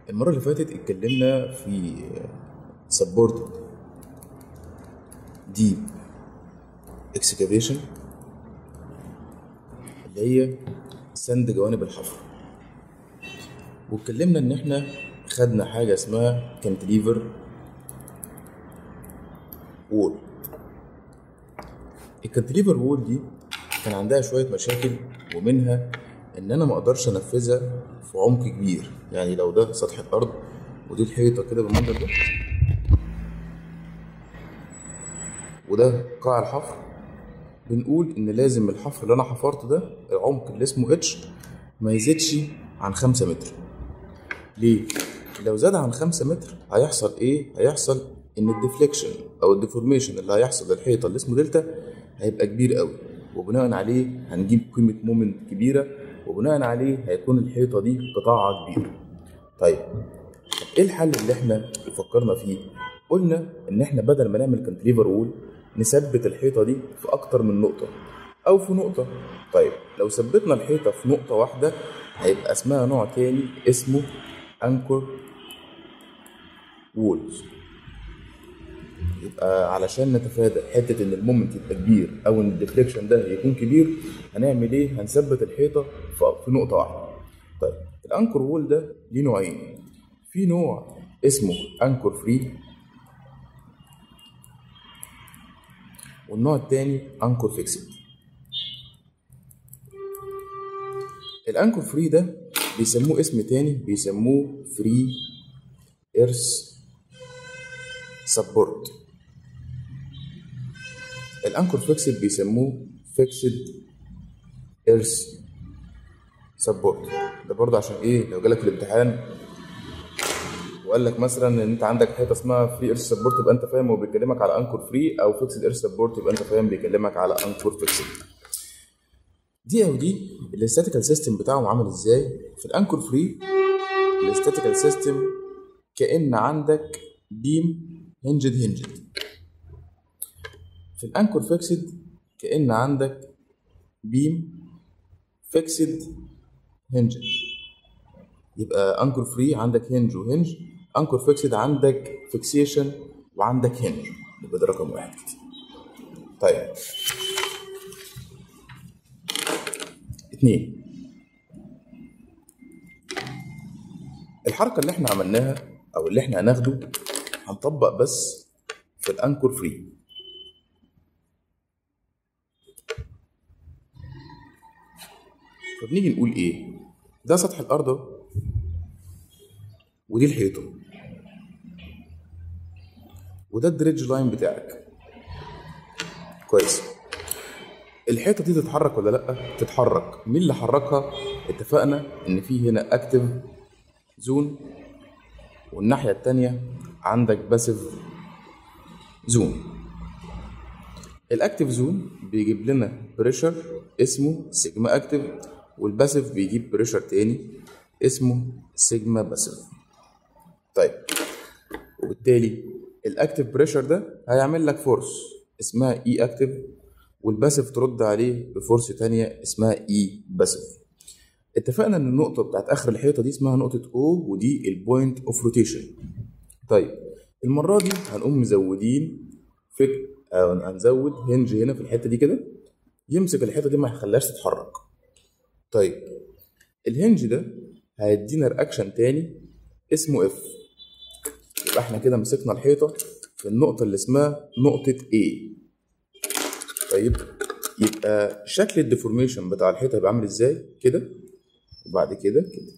المرة اللي فاتت اتكلمنا في supported deep excavation اللي هي سند جوانب الحفر واتكلمنا ان احنا خدنا حاجة اسمها كانتليفر وول الكانتليفر وول دي كان عندها شوية مشاكل ومنها ان انا ما اقدرش انفذها في عمق كبير يعني لو ده سطح الارض ودي الحيطة كده بالمنظر ده وده قاع الحفر بنقول ان لازم الحفر اللي انا حفرته ده العمق اللي اسمه اتش ما يزيدش عن خمسة متر ليه؟ لو زاد عن خمسة متر هيحصل ايه؟ هيحصل ان الديفليكشن او الديفورميشن اللي هيحصل للحيطة اللي اسمه دلتا هيبقى كبير قوي وبناء عليه هنجيب قيمة مومنت كبيرة وبناء عليه هيكون الحيطة دي قطاعها كبير طيب طب ايه الحل اللي احنا فكرنا فيه؟ قلنا ان احنا بدل ما نعمل كانتليفر وول نثبت الحيطة دي في اكتر من نقطة او في نقطة طيب لو ثبتنا الحيطة في نقطة واحدة هيبقى اسمها نوع تاني اسمه انكور وولز يبقى علشان نتفادى حته ان المومنت يبقى كبير او ان الديفليكشن ده يكون كبير هنعمل ايه هنثبت الحيطه في نقطه واحده طيب الانكور وول ده ليه نوعين في نوع اسمه انكور فري والنوع التاني انكور فيكسد الانكور فري ده بيسموه اسم تاني بيسموه فري ايرث سبورت الانكور فيكسد بيسموه فيكسد ايرث سبورت ده برضه عشان ايه لو جالك في الامتحان وقال لك مثلا ان انت عندك حته اسمها فري ايرث سبورت يبقى انت فاهم هو بيكلمك على انكور فري او فيكسد ايرث سبورت يبقى انت فاهم بيكلمك على انكور فيكسد دي او دي الاستاتيكال سيستم بتاعهم عامل ازاي في الانكور فري الاستاتيكال سيستم كان عندك بيم هنجد هنجد في الانكور فيكسد كأن عندك بيم فيكسد هنجد يبقى انكور فري عندك هنج وهنج انكور فيكسد عندك فيكسيشن وعندك هنج يبقى ده رقم واحد طيب اتنين الحركة اللي احنا عملناها او اللي احنا هناخده هنطبق بس في الانكور فري فبنيجي نقول ايه ده سطح الارض ودي الحيطه وده الدريدج لاين بتاعك كويس الحيطه دي تتحرك ولا لا تتحرك مين اللي حركها اتفقنا ان في هنا اكتف زون والناحيه التانيه عندك باسيف زون الاكتيف زون بيجيب لنا بريشر اسمه سيجما اكتيف والباسيف بيجيب بريشر تاني اسمه سيجما باسيف طيب وبالتالي الاكتيف بريشر ده هيعمل لك فورس اسمها اي اكتيف والباسيف ترد عليه بفورس تانية اسمها اي باسيف اتفقنا ان النقطه بتاعت اخر الحيطه دي اسمها نقطه او ودي البوينت اوف روتيشن طيب المره دي هنقوم مزودين فك أو هنزود هنج هنا في الحته دي كده يمسك الحته دي ما يخليهاش تتحرك طيب الهنج ده هيدينا رياكشن تاني اسمه اف يبقى احنا كده مسكنا الحيطه في النقطه اللي اسمها نقطه A طيب يبقى شكل الديفورميشن بتاع الحيطه هيبقى عامل ازاي كده وبعد كده كده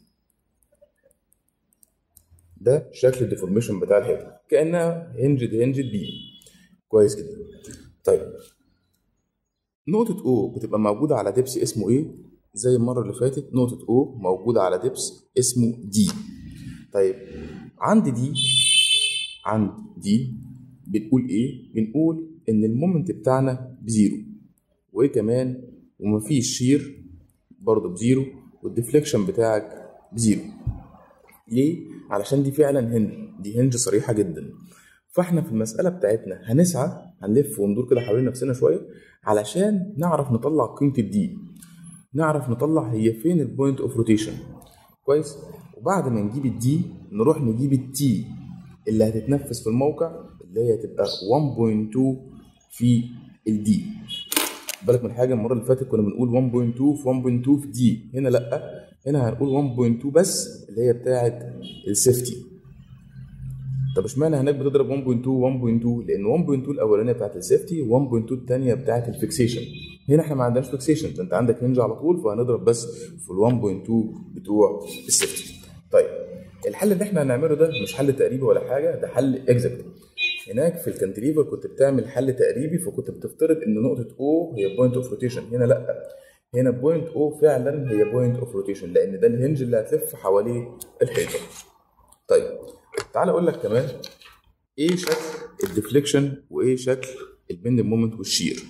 ده شكل الديفورميشن بتاع الحيطه كانها هنجد هنجد بي كويس جدا طيب نقطة O بتبقى موجودة على دبس اسمه ايه؟ زي المرة اللي فاتت نقطة O موجودة على دبس اسمه D طيب عند دي عند دي بنقول ايه؟ بنقول ان المومنت بتاعنا بزيرو وايه كمان؟ ومفيش شير برضه بزيرو والديفليكشن بتاعك بزيرو ليه؟ علشان دي فعلا هنج دي هنج صريحة جدا فاحنا في المسألة بتاعتنا هنسعى هنلف وندور كده حوالين نفسنا شوية علشان نعرف نطلع قيمة الدي نعرف نطلع هي فين البوينت اوف روتيشن كويس وبعد ما نجيب الدي نروح نجيب التي اللي هتتنفذ في الموقع اللي هي هتبقى 1.2 في الدي بالك من حاجه المره اللي فاتت كنا بنقول 1.2 في 1.2 في دي هنا لا هنا هنقول 1.2 بس اللي هي بتاعه السيفتي طب اشمعنى هناك بتضرب 1.2 1.2 لان 1.2 الاولانيه بتاعت السيفتي 1.2 الثانيه بتاعت الفيكسيشن هنا احنا ما عندناش فيكسيشن ده انت عندك هنج على طول فهنضرب بس في ال 1.2 بتوع السيفتي طيب الحل اللي احنا هنعمله ده مش حل تقريبي ولا حاجه ده حل اكزاكت هناك في الكانتليفر كنت بتعمل حل تقريبي فكنت بتفترض ان نقطه او هي بوينت اوف روتيشن هنا لا هنا بوينت او فعلا هي بوينت اوف روتيشن لان ده الهنج اللي هتلف حواليه الحيطه طيب تعال اقول لك كمان ايه شكل الديفليكشن وايه شكل البند مومنت والشير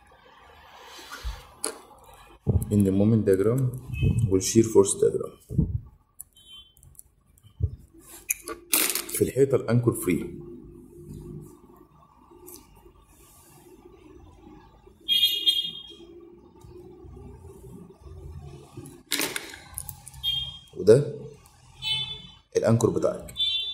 بند مومنت دياجرام والشير فورس دياجرام في الحيطه الانكر فري وده الانكر بتاعك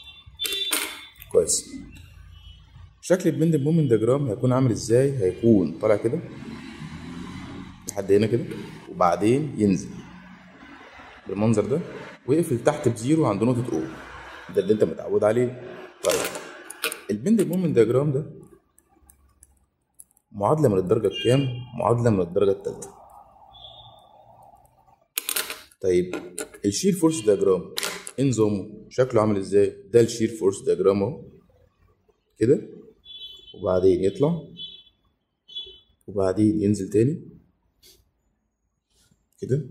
كويس شكل البند مومنت دياجرام هيكون عامل ازاي هيكون طالع كده لحد هنا كده وبعدين ينزل بالمنظر ده ويقفل تحت بزيرو عند نقطة او ده اللي انت متعود عليه طيب البند مومنت دياجرام ده معادلة من الدرجة الكام؟ معادلة من الدرجة التالتة طيب الشير فورس دياجرام ايه نظامه؟ شكله عامل ازاي؟ ده الشير فورس دياجرام اهو كده وبعدين يطلع وبعدين ينزل تاني كده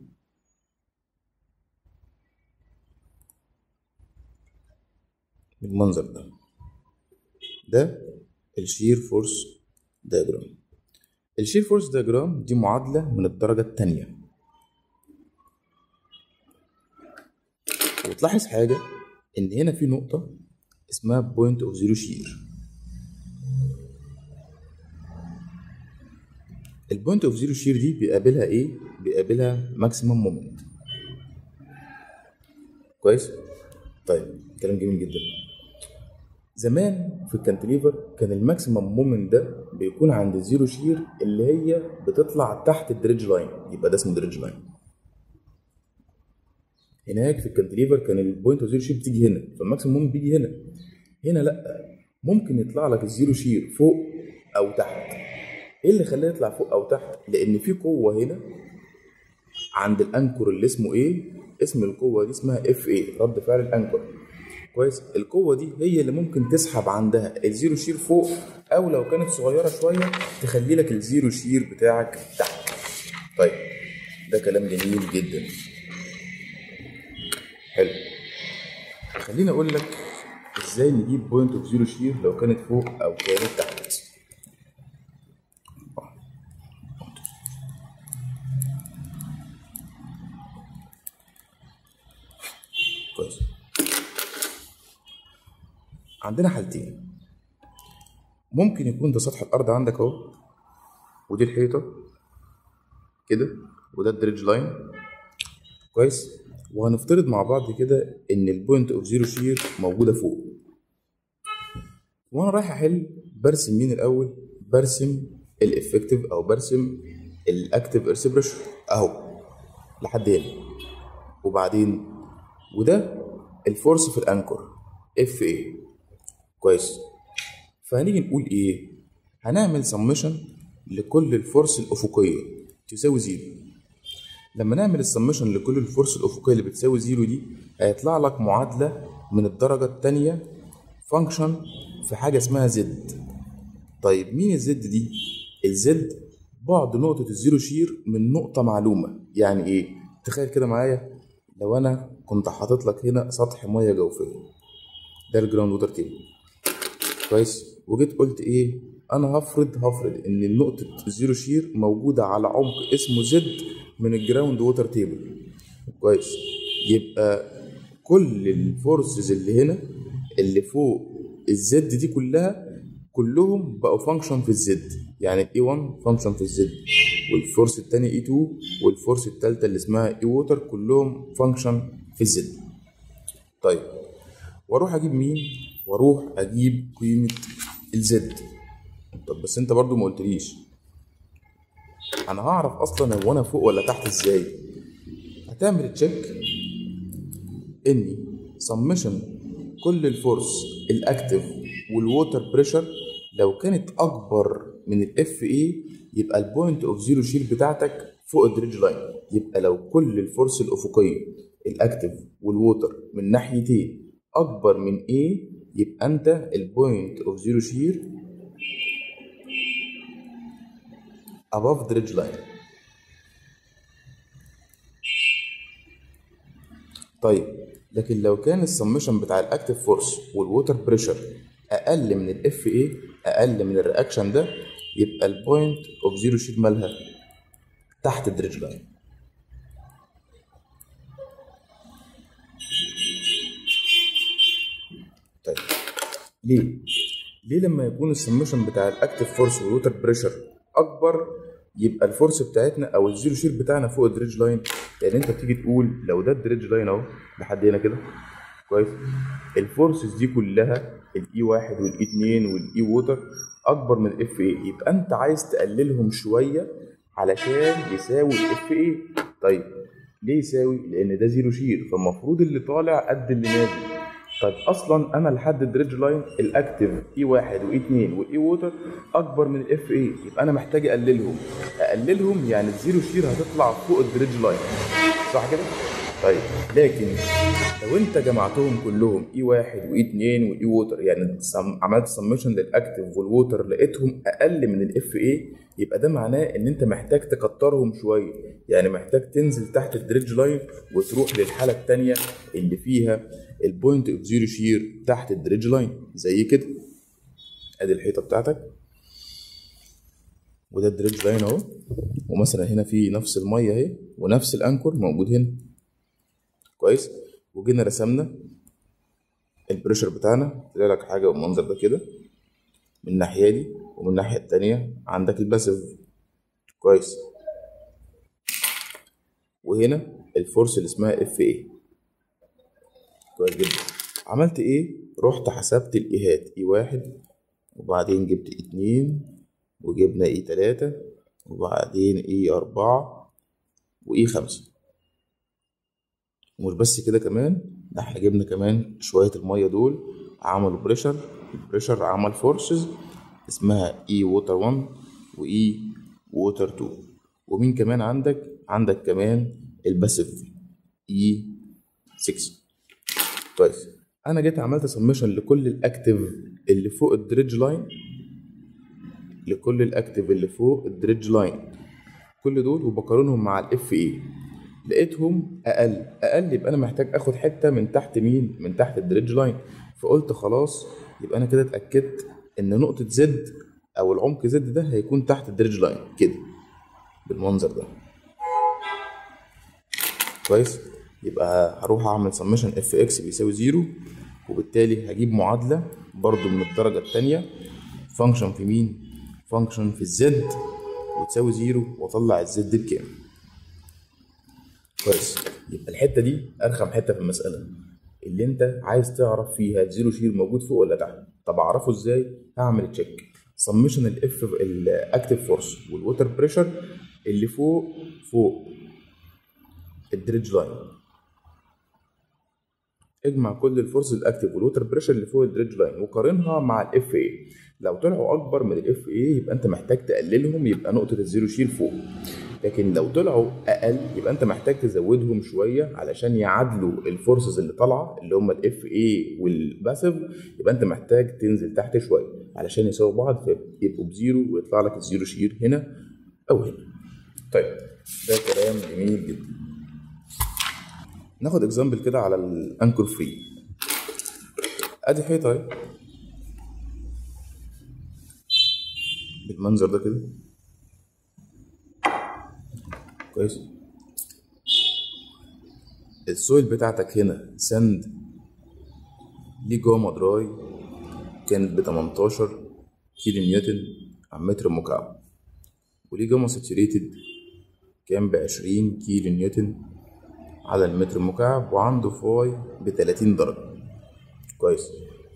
بالمنظر ده ده الشير فورس دياجرام الشير فورس دياجرام دي معادلة من الدرجة التانية وتلاحظ حاجة إن هنا في نقطة اسمها بوينت اوف زيرو شير البوينت اوف زيرو شير دي بيقابلها ايه؟ بيقابلها ماكسيمم مومنت كويس؟ طيب كلام جميل جدا زمان في الكانتليفر كان الماكسيمم مومنت ده بيكون عند الزيرو شير اللي هي بتطلع تحت الدريدج لاين يبقى ده اسمه دريدج لاين هناك في الكانتليفر كان البوينت اوف زيرو شير بتيجي هنا فالماكسيمم مومنت بيجي هنا هنا لا ممكن يطلع لك الزيرو شير فوق او تحت ايه اللي خلاه يطلع فوق او تحت لان في قوه هنا عند الانكر اللي اسمه ايه اسم القوه دي اسمها اف اي رد فعل الانكر كويس القوه دي هي اللي ممكن تسحب عندها الزيرو شير فوق او لو كانت صغيره شويه تخلي لك الزيرو شير بتاعك تحت طيب ده كلام جميل جدا حلو خليني اقول لك ازاي نجيب بوينت اوف زيرو شير لو كانت فوق او كانت تحت كويس عندنا حالتين ممكن يكون ده سطح الارض عندك اهو ودي الحيطه كده وده الدريدج لاين كويس وهنفترض مع بعض كده ان البوينت اوف زيرو شير موجوده فوق وانا رايح احل برسم مين الاول برسم الافكتيف او برسم الاكتيف ايرث بريشر اهو لحد هنا وبعدين وده الفورس في الانكر اف اي كويس فهنيجي نقول ايه هنعمل سمشن لكل الفورس الافقيه تساوي زيرو لما نعمل السمشن لكل الفورس الافقيه اللي بتساوي زيرو دي هيطلع لك معادله من الدرجه الثانيه فانكشن في حاجه اسمها زد طيب مين الزد دي الزد بعد نقطه الزيرو شير من نقطه معلومه يعني ايه تخيل كده معايا لو انا كنت حاطط لك هنا سطح ميه جوفيه ده الجراوند ووتر تيبل كويس وجيت قلت ايه انا هفرض هفرض ان نقطه الزيرو شير موجوده على عمق اسمه زد من الجراوند ووتر تيبل كويس يبقى كل الفورسز اللي هنا اللي فوق الزد دي كلها كلهم بقوا فانكشن في الزد يعني الاي 1 فانكشن في الزد والفورس الثاني اي 2 والفورس الثالثه اللي اسمها اي ووتر كلهم فانكشن في الزد طيب واروح اجيب مين واروح اجيب قيمه الزد طب بس انت برضو ما قلتليش انا هعرف اصلا هو انا فوق ولا تحت ازاي هتعمل تشيك اني سمشن كل الفورس الاكتف والووتر بريشر لو كانت اكبر من الاف اي يبقى البوينت اوف زيرو شيل بتاعتك فوق الدريدج لاين يبقى لو كل الفورس الافقيه الاكتف والووتر من ناحيتين اكبر من A يبقى انت البوينت اوف زيرو شير above دريدج لاين طيب لكن لو كان السمشن بتاع الاكتف فورس والووتر بريشر اقل من الاف اي اقل من الرياكشن ده يبقى البوينت اوف زيرو شيل مالها تحت الدريدج لاين طيب ليه؟ ليه لما يكون السمشن بتاع الاكتف فورس والووتر بريشر اكبر يبقى الفورس بتاعتنا او الزيرو شير بتاعنا فوق الدريدج لاين لان انت بتيجي تقول لو ده الدريدج لاين اهو لحد هنا كده كويس الفورسز دي كلها الاي واحد والاي اتنين والاي ووتر اكبر من الاف اي يبقى انت عايز تقللهم شويه علشان يساوي الاف اي طيب ليه يساوي؟ لان ده زيرو شير فالمفروض اللي طالع قد اللي نازل طيب اصلا انا لحد الدريدج لاين الاكتف اي واحد واي اتنين والاي ووتر اكبر من الاف اي يبقى انا محتاج اقللهم اقللهم يعني الزيرو شير هتطلع فوق الدريدج لاين صح كده؟ طيب لكن لو انت جمعتهم كلهم اي واحد واي اتنين واي ووتر يعني سم- عملت سمشن للاكتف والووتر لقيتهم اقل من الاف اي يبقى ده معناه ان انت محتاج تكترهم شويه يعني محتاج تنزل تحت الدريدج لاين وتروح للحاله الثانيه اللي فيها البوينت اوف زيرو شير تحت الدريدج لاين زي كده ادي الحيطه بتاعتك وده الدريدج لاين اهو ومثلا هنا في نفس الميه اهي ونفس الانكور موجود هنا كويس وجينا رسمنا البريشر بتاعنا طلع لك حاجه بالمنظر ده كده من الناحيه دي ومن الناحيه التانية عندك الباسيف كويس وهنا الفورس اللي اسمها اف اي كويس جدا عملت ايه رحت حسبت الايهات اي واحد وبعدين جبت اتنين وجبنا اي تلاتة وبعدين اي اربعة واي خمسة ومش بس كده كمان ده احنا جبنا كمان شوية المية دول عملوا بريشر البريشر عمل فورسز اسمها اي ووتر 1 واي ووتر 2 ومين كمان عندك عندك كمان الباسيف اي 6 كويس انا جيت عملت سمشن لكل الاكتف اللي فوق الدريدج لاين لكل الاكتف اللي فوق الدريدج لاين كل دول وبقارنهم مع الاف اي لقيتهم اقل اقل يبقى انا محتاج اخد حته من تحت مين من تحت الدريدج لاين فقلت خلاص يبقى انا كده اتاكدت ان نقطه زد او العمق زد ده هيكون تحت الدريدج لاين كده بالمنظر ده كويس يبقى هروح اعمل سمشن اف اكس بيساوي زيرو وبالتالي هجيب معادله برضو من الدرجه الثانيه فانكشن في مين فانكشن في الزد وتساوي زيرو واطلع الزد بكام كويس يبقى الحته دي ارخم حته في المساله اللي انت عايز تعرف فيها الزيرو شير موجود فوق ولا تحت طب اعرفه ازاي هعمل تشيك سمشن الاف الاكتف فورس والووتر بريشر اللي فوق فوق الدريدج لاين اجمع كل الفورس الاكتف والووتر بريشر اللي فوق الدريدج لاين وقارنها مع الاف اي لو طلعوا اكبر من الاف اي يبقى انت محتاج تقللهم يبقى نقطه الزيرو شيل فوق لكن لو طلعوا اقل يبقى انت محتاج تزودهم شويه علشان يعادلوا الفورسز اللي طالعه اللي هم الاف اي والباسيف يبقى انت محتاج تنزل تحت شويه علشان يساووا بعض فيبقوا بزيرو ويطلع لك الزيرو شير هنا او هنا طيب ده كلام جميل جدا ناخد اكزامبل كده على الانكر فري ادي حيطه اهي بالمنظر ده كده كويس السويل بتاعتك هنا سند ليه جوه مدراي كانت ب 18 كيلو نيوتن على متر مكعب وليه جاما ساتوريتد كان ب 20 كيلو نيوتن على المتر المكعب وعنده فاي ب 30 درجة كويس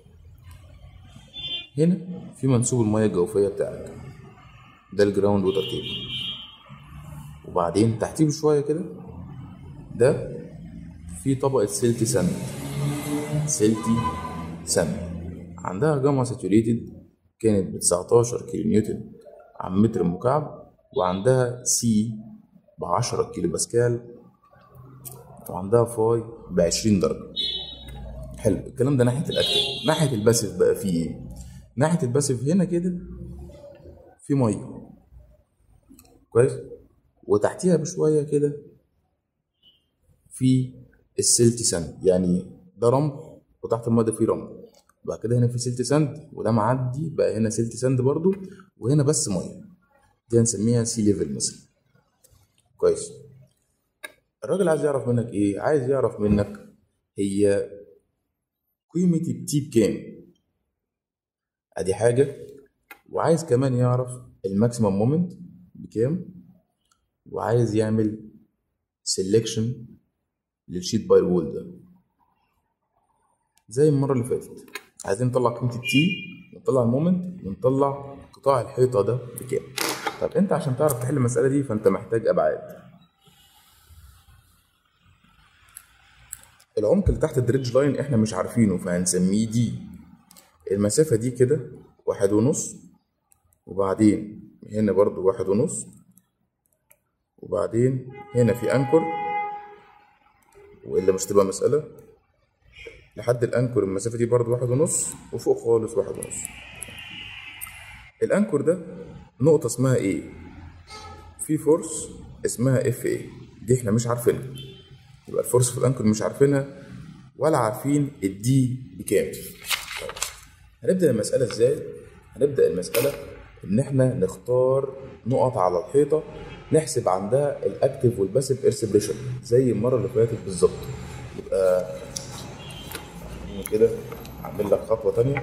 هنا في منسوب المياه الجوفية بتاعك ده الجراوند ووتر تيبل وبعدين تحتيه بشوية كده ده في طبقة سيلتي ساند سيلتي ساند عندها جاما ساتوريتد كانت ب 19 كيلو نيوتن عن متر مكعب وعندها سي ب 10 كيلو باسكال وعندها فاي ب 20 درجة حلو الكلام ده ناحية الأكتف ناحية الباسف بقى في إيه؟ ناحية الباسف هنا كده في مية كويس وتحتيها بشوية كده في السلتي ساند يعني ده رمل وتحت المية ده فيه رمل بعد كده هنا في سلتي ساند وده معدي بقى هنا سلتي ساند برضو وهنا بس مية دي هنسميها سي ليفل مثلا كويس الراجل عايز يعرف منك ايه عايز يعرف منك هي قيمة التي بكام ادي حاجة وعايز كمان يعرف الماكسيمم مومنت بكام وعايز يعمل سيلكشن للشيت باي وول ده زي المرة اللي فاتت عايزين نطلع قيمة التي ونطلع المومنت ونطلع قطاع الحيطة ده بكام طب انت عشان تعرف تحل المسألة دي فانت محتاج ابعاد العمق اللي تحت الدريدج لاين احنا مش عارفينه فهنسميه دي المسافة دي كده واحد ونص وبعدين هنا برضو واحد ونص وبعدين هنا في انكر والا مش تبقى مسألة لحد الانكر المسافة دي برضو واحد ونص وفوق خالص واحد ونص الانكر ده نقطة اسمها ايه في فورس اسمها اف ايه دي احنا مش عارفينها يبقى الفورس في الانكر مش عارفينها ولا عارفين الدي بكام طيب. هنبدا المساله ازاي هنبدا المساله ان احنا نختار نقط على الحيطه نحسب عندها الاكتف والباسيف ايرث بريشر زي المره اللي فاتت بالظبط يبقى كده اعمل لك خطوه تانية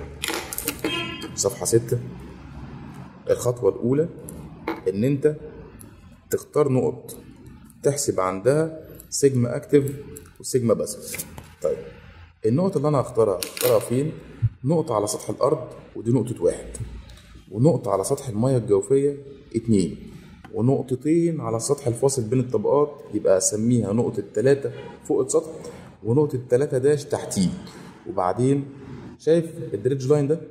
صفحه ستة الخطوه الاولى ان انت تختار نقط تحسب عندها سيجما اكتف وسيجما باسف طيب النقطة اللي أنا هختارها هختارها فين؟ نقطة على سطح الأرض ودي نقطة واحد ونقطة على سطح المياه الجوفية اتنين ونقطتين على السطح الفاصل بين الطبقات يبقى أسميها نقطة تلاتة فوق السطح ونقطة تلاتة داش تحتيه وبعدين شايف الدريدج لاين ده؟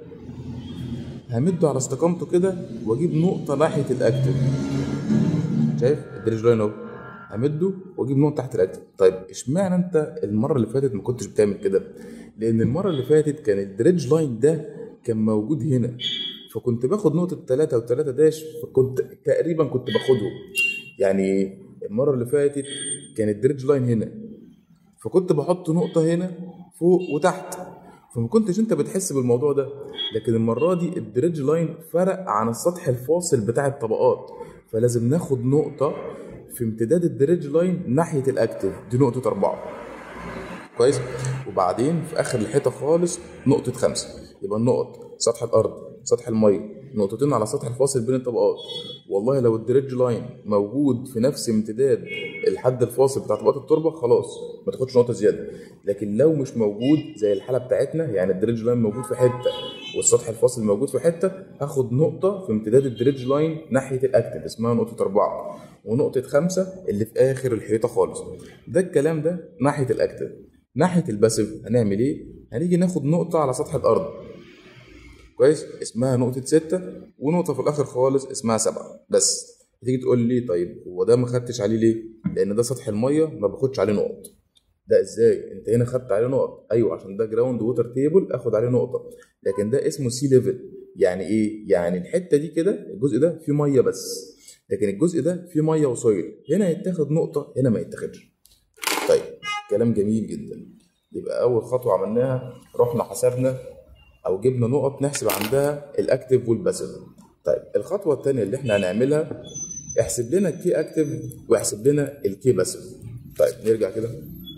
همده على استقامته كده واجيب نقطة ناحية الأكتف شايف الدريدج لاين اهو همده واجيب نقطه تحت الاكتف طيب اشمعنى انت المره اللي فاتت ما كنتش بتعمل كده لان المره اللي فاتت كان الدريدج لاين ده كان موجود هنا فكنت باخد نقطه 3 و3 داش فكنت تقريبا كنت باخدهم يعني المره اللي فاتت كان الدريدج لاين هنا فكنت بحط نقطه هنا فوق وتحت فما كنتش انت بتحس بالموضوع ده لكن المره دي الدريدج لاين فرق عن السطح الفاصل بتاع الطبقات فلازم ناخد نقطه في امتداد الدريدج لاين ناحيه الاكتف دي نقطه أربعة كويس وبعدين في اخر الحيطه خالص نقطه خمسة يبقى النقط سطح الارض سطح الميه نقطتين على سطح الفاصل بين الطبقات والله لو الدريدج لاين موجود في نفس امتداد الحد الفاصل بتاع طبقات التربه خلاص ما تاخدش نقطه زياده لكن لو مش موجود زي الحاله بتاعتنا يعني الدريدج لاين موجود في حته والسطح الفاصل موجود في حته هاخد نقطه في امتداد الدريدج لاين ناحيه الاكتف اسمها نقطه أربعة ونقطه خمسة اللي في اخر الحيطه خالص ده الكلام ده ناحيه الاكتف ناحيه الباسيف هنعمل ايه هنيجي ناخد نقطه على سطح الارض كويس اسمها نقطة ستة ونقطة في الآخر خالص اسمها سبعة بس تيجي تقول لي طيب هو ده ما خدتش عليه ليه؟ لأن ده سطح المية ما باخدش عليه نقط ده ازاي؟ انت هنا خدت عليه نقط ايوه عشان ده جراوند ووتر تيبل اخد عليه نقطة لكن ده اسمه سي ليفل يعني ايه؟ يعني الحتة دي كده الجزء ده فيه مية بس لكن الجزء ده فيه مية وسويل هنا يتاخد نقطة هنا ما يتاخدش طيب كلام جميل جدا يبقى أول خطوة عملناها رحنا حسبنا او جبنا نقط نحسب عندها الاكتف والباسيف طيب الخطوه الثانيه اللي احنا هنعملها احسب لنا الكي اكتف واحسب لنا الكي باسيف طيب نرجع كده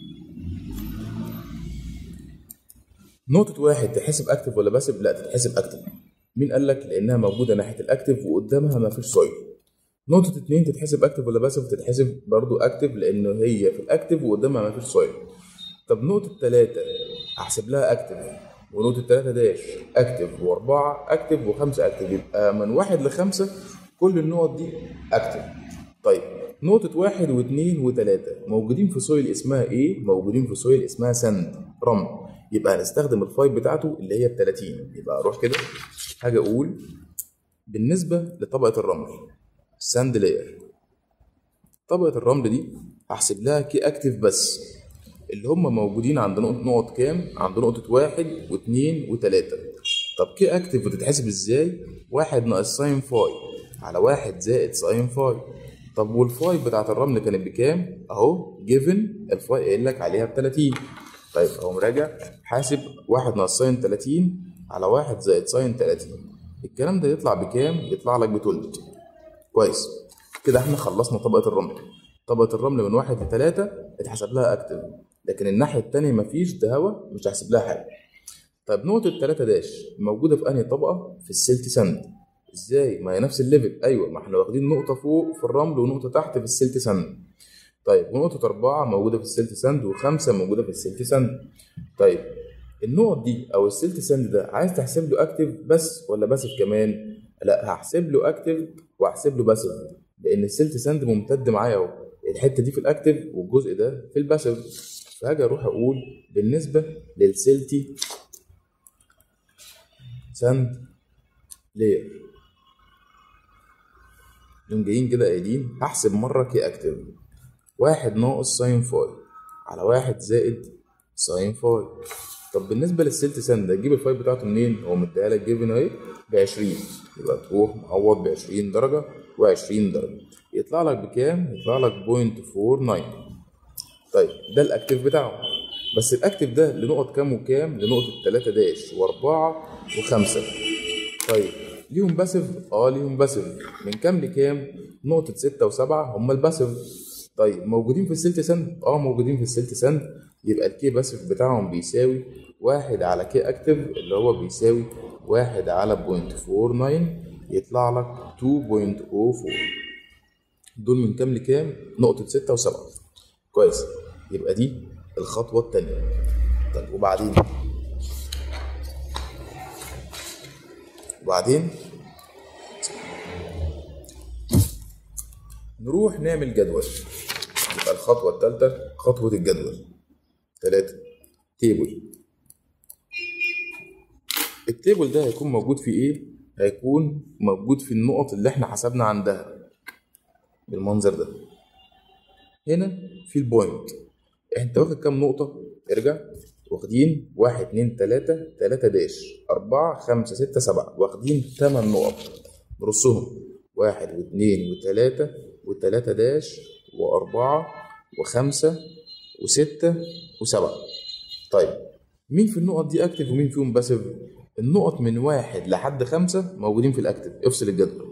نقطة واحد تحسب اكتف ولا باسيف؟ لا تتحسب اكتف. مين قال لك؟ لأنها موجودة ناحية الاكتف وقدامها ما فيش سويل. نقطة اتنين تتحسب اكتف ولا باسيف؟ تتحسب برضو اكتف لأن هي في الاكتف وقدامها ما فيش سويل. طب نقطة تلاتة أحسب لها اكتف ونقطة 3 داش اكتف واربعة اكتف وخمسة اكتف يبقى من واحد لخمسة كل النقط دي اكتف طيب نقطة واحد واثنين وثلاثة موجودين في سويل اسمها ايه؟ موجودين في سويل اسمها سند رمل يبقى هنستخدم الفايب بتاعته اللي هي ب 30 يبقى اروح كده حاجة اقول بالنسبة لطبقة الرمل ساند لاير طبقة الرمل دي هحسب لها كي اكتف بس اللي هم موجودين عند نقطة نقط كام؟ عند نقطة واحد واثنين وتلاتة طب كي اكتف بتتحسب ازاي؟ واحد ناقص ساين فاي على واحد زائد ساين فاي طب والفاي بتاعت الرمل كانت بكام؟ اهو جيفن الفاي قايل لك عليها ب 30 طيب اهو مراجع حاسب واحد ناقص ساين 30 على واحد زائد ساين 30 الكلام ده يطلع بكام؟ يطلع لك بتلت كويس كده احنا خلصنا طبقة الرمل طبقة الرمل من واحد لتلاتة اتحسب لها اكتف لكن الناحية التانية مفيش ده هوا مش هحسب لها حاجة طيب نقطة تلاتة داش موجودة في أنهي طبقة؟ في السلت سند ازاي؟ ما هي نفس الليفل أيوه ما احنا واخدين نقطة فوق في الرمل ونقطة تحت في السلت سند طيب ونقطة أربعة موجودة في السلت سند وخمسة موجودة في السلت سند طيب النقط دي أو السلت سند ده عايز تحسب له أكتف بس ولا باسف كمان؟ لا هحسب له أكتف وأحسب له باسف لأن السلت سند ممتد معايا أهو الحتة دي في الأكتف والجزء ده في الباسف فهاجي اروح اقول بالنسبه للسلتي ساند لير نقوم جايين كده قايلين هحسب مره كي اكتف واحد ناقص ساين فاي على واحد زائد ساين فاي طب بالنسبه للسلت ساند اجيب الفاي بتاعته منين؟ هو مديها لك جيفن اهي ب 20 يبقى تروح معوض ب 20 درجه و20 درجه يطلع لك بكام؟ يطلع لك 0.49 طيب ده الاكتف بتاعه بس الاكتف ده لنقط كام وكام لنقطة 3 داش و4 و5 طيب ليهم باسف اه ليهم باسف من كام لكام نقطة 6 و7 هم الباسف طيب موجودين في السلت سند اه موجودين في السلت سند يبقى الكي باسف بتاعهم بيساوي واحد على كي اكتف اللي هو بيساوي واحد على بوينت فور ناين يطلع لك 2.04 دول من كام لكام نقطة ستة وسبعة كويس يبقى دي الخطوة التانية طيب وبعدين وبعدين نروح نعمل جدول يبقى الخطوة التالتة خطوة الجدول تلاتة تيبل التيبل ده هيكون موجود في ايه؟ هيكون موجود في النقط اللي احنا حسبنا عندها بالمنظر ده هنا في البوينت انت واخد كام نقطة؟ ارجع واخدين واحد اتنين تلاتة تلاتة داش أربعة خمسة ستة سبعة واخدين تمن نقط نرصهم واحد واتنين وتلاتة وتلاتة داش وأربعة وخمسة وستة وسبعة طيب مين في النقط دي اكتف ومين فيهم باسف؟ النقط من واحد لحد خمسة موجودين في الاكتف افصل الجدول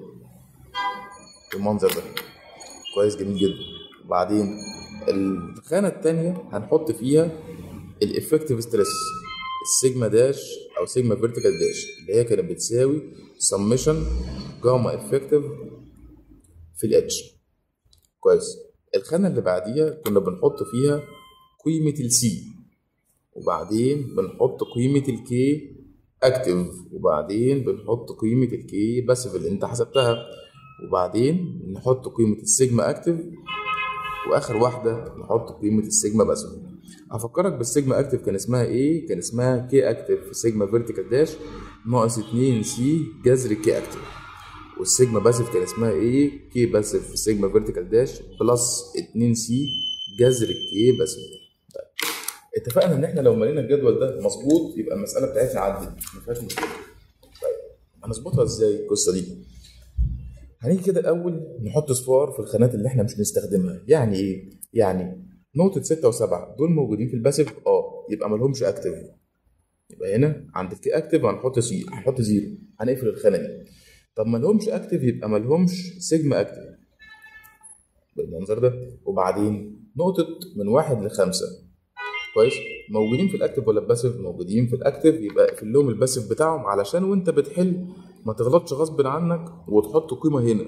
بالمنظر ده كويس جميل جدا وبعدين الخانة التانية هنحط فيها الافكتيف ستريس السيجما داش او سيجما فيرتيكال داش اللي هي كانت بتساوي سمشن جاما افكتيف في الاتش كويس الخانة اللي بعديها كنا بنحط فيها قيمة السي وبعدين بنحط قيمة الكي اكتف وبعدين بنحط قيمة الكي باسف اللي انت حسبتها وبعدين نحط قيمة السيجما اكتف واخر واحدة نحط قيمة السيجما باسف هفكرك بالسيجما اكتف كان اسمها ايه كان اسمها كي اكتف في سيجما فيرتيكال داش ناقص 2 سي جذر كي اكتف والسيجما باسف كان اسمها ايه كي باسف في سيجما فيرتيكال داش بلس 2 سي جذر كي باسف طيب. اتفقنا ان احنا لو ملينا الجدول ده مظبوط يبقى المساله بتاعتنا عدت ما فيهاش مشكله طيب هنظبطها ازاي القصه دي هنيجي كده الاول نحط صفار في الخانات اللي احنا مش بنستخدمها يعني ايه يعني نقطة ستة وسبعة دول موجودين في الباسيف اه يبقى مالهمش اكتف يبقى هنا عند الكي اكتف هنحط زيرو هنحط زيرو هنقفل الخانة دي طب مالهمش اكتف يبقى مالهمش سيجما اكتف بالمنظر ده وبعدين نقطة من واحد لخمسة كويس موجودين في الاكتف ولا الباسيف موجودين في الاكتف يبقى اقفل لهم الباسيف بتاعهم علشان وانت بتحل ما تغلطش غصب عنك وتحط قيمة هنا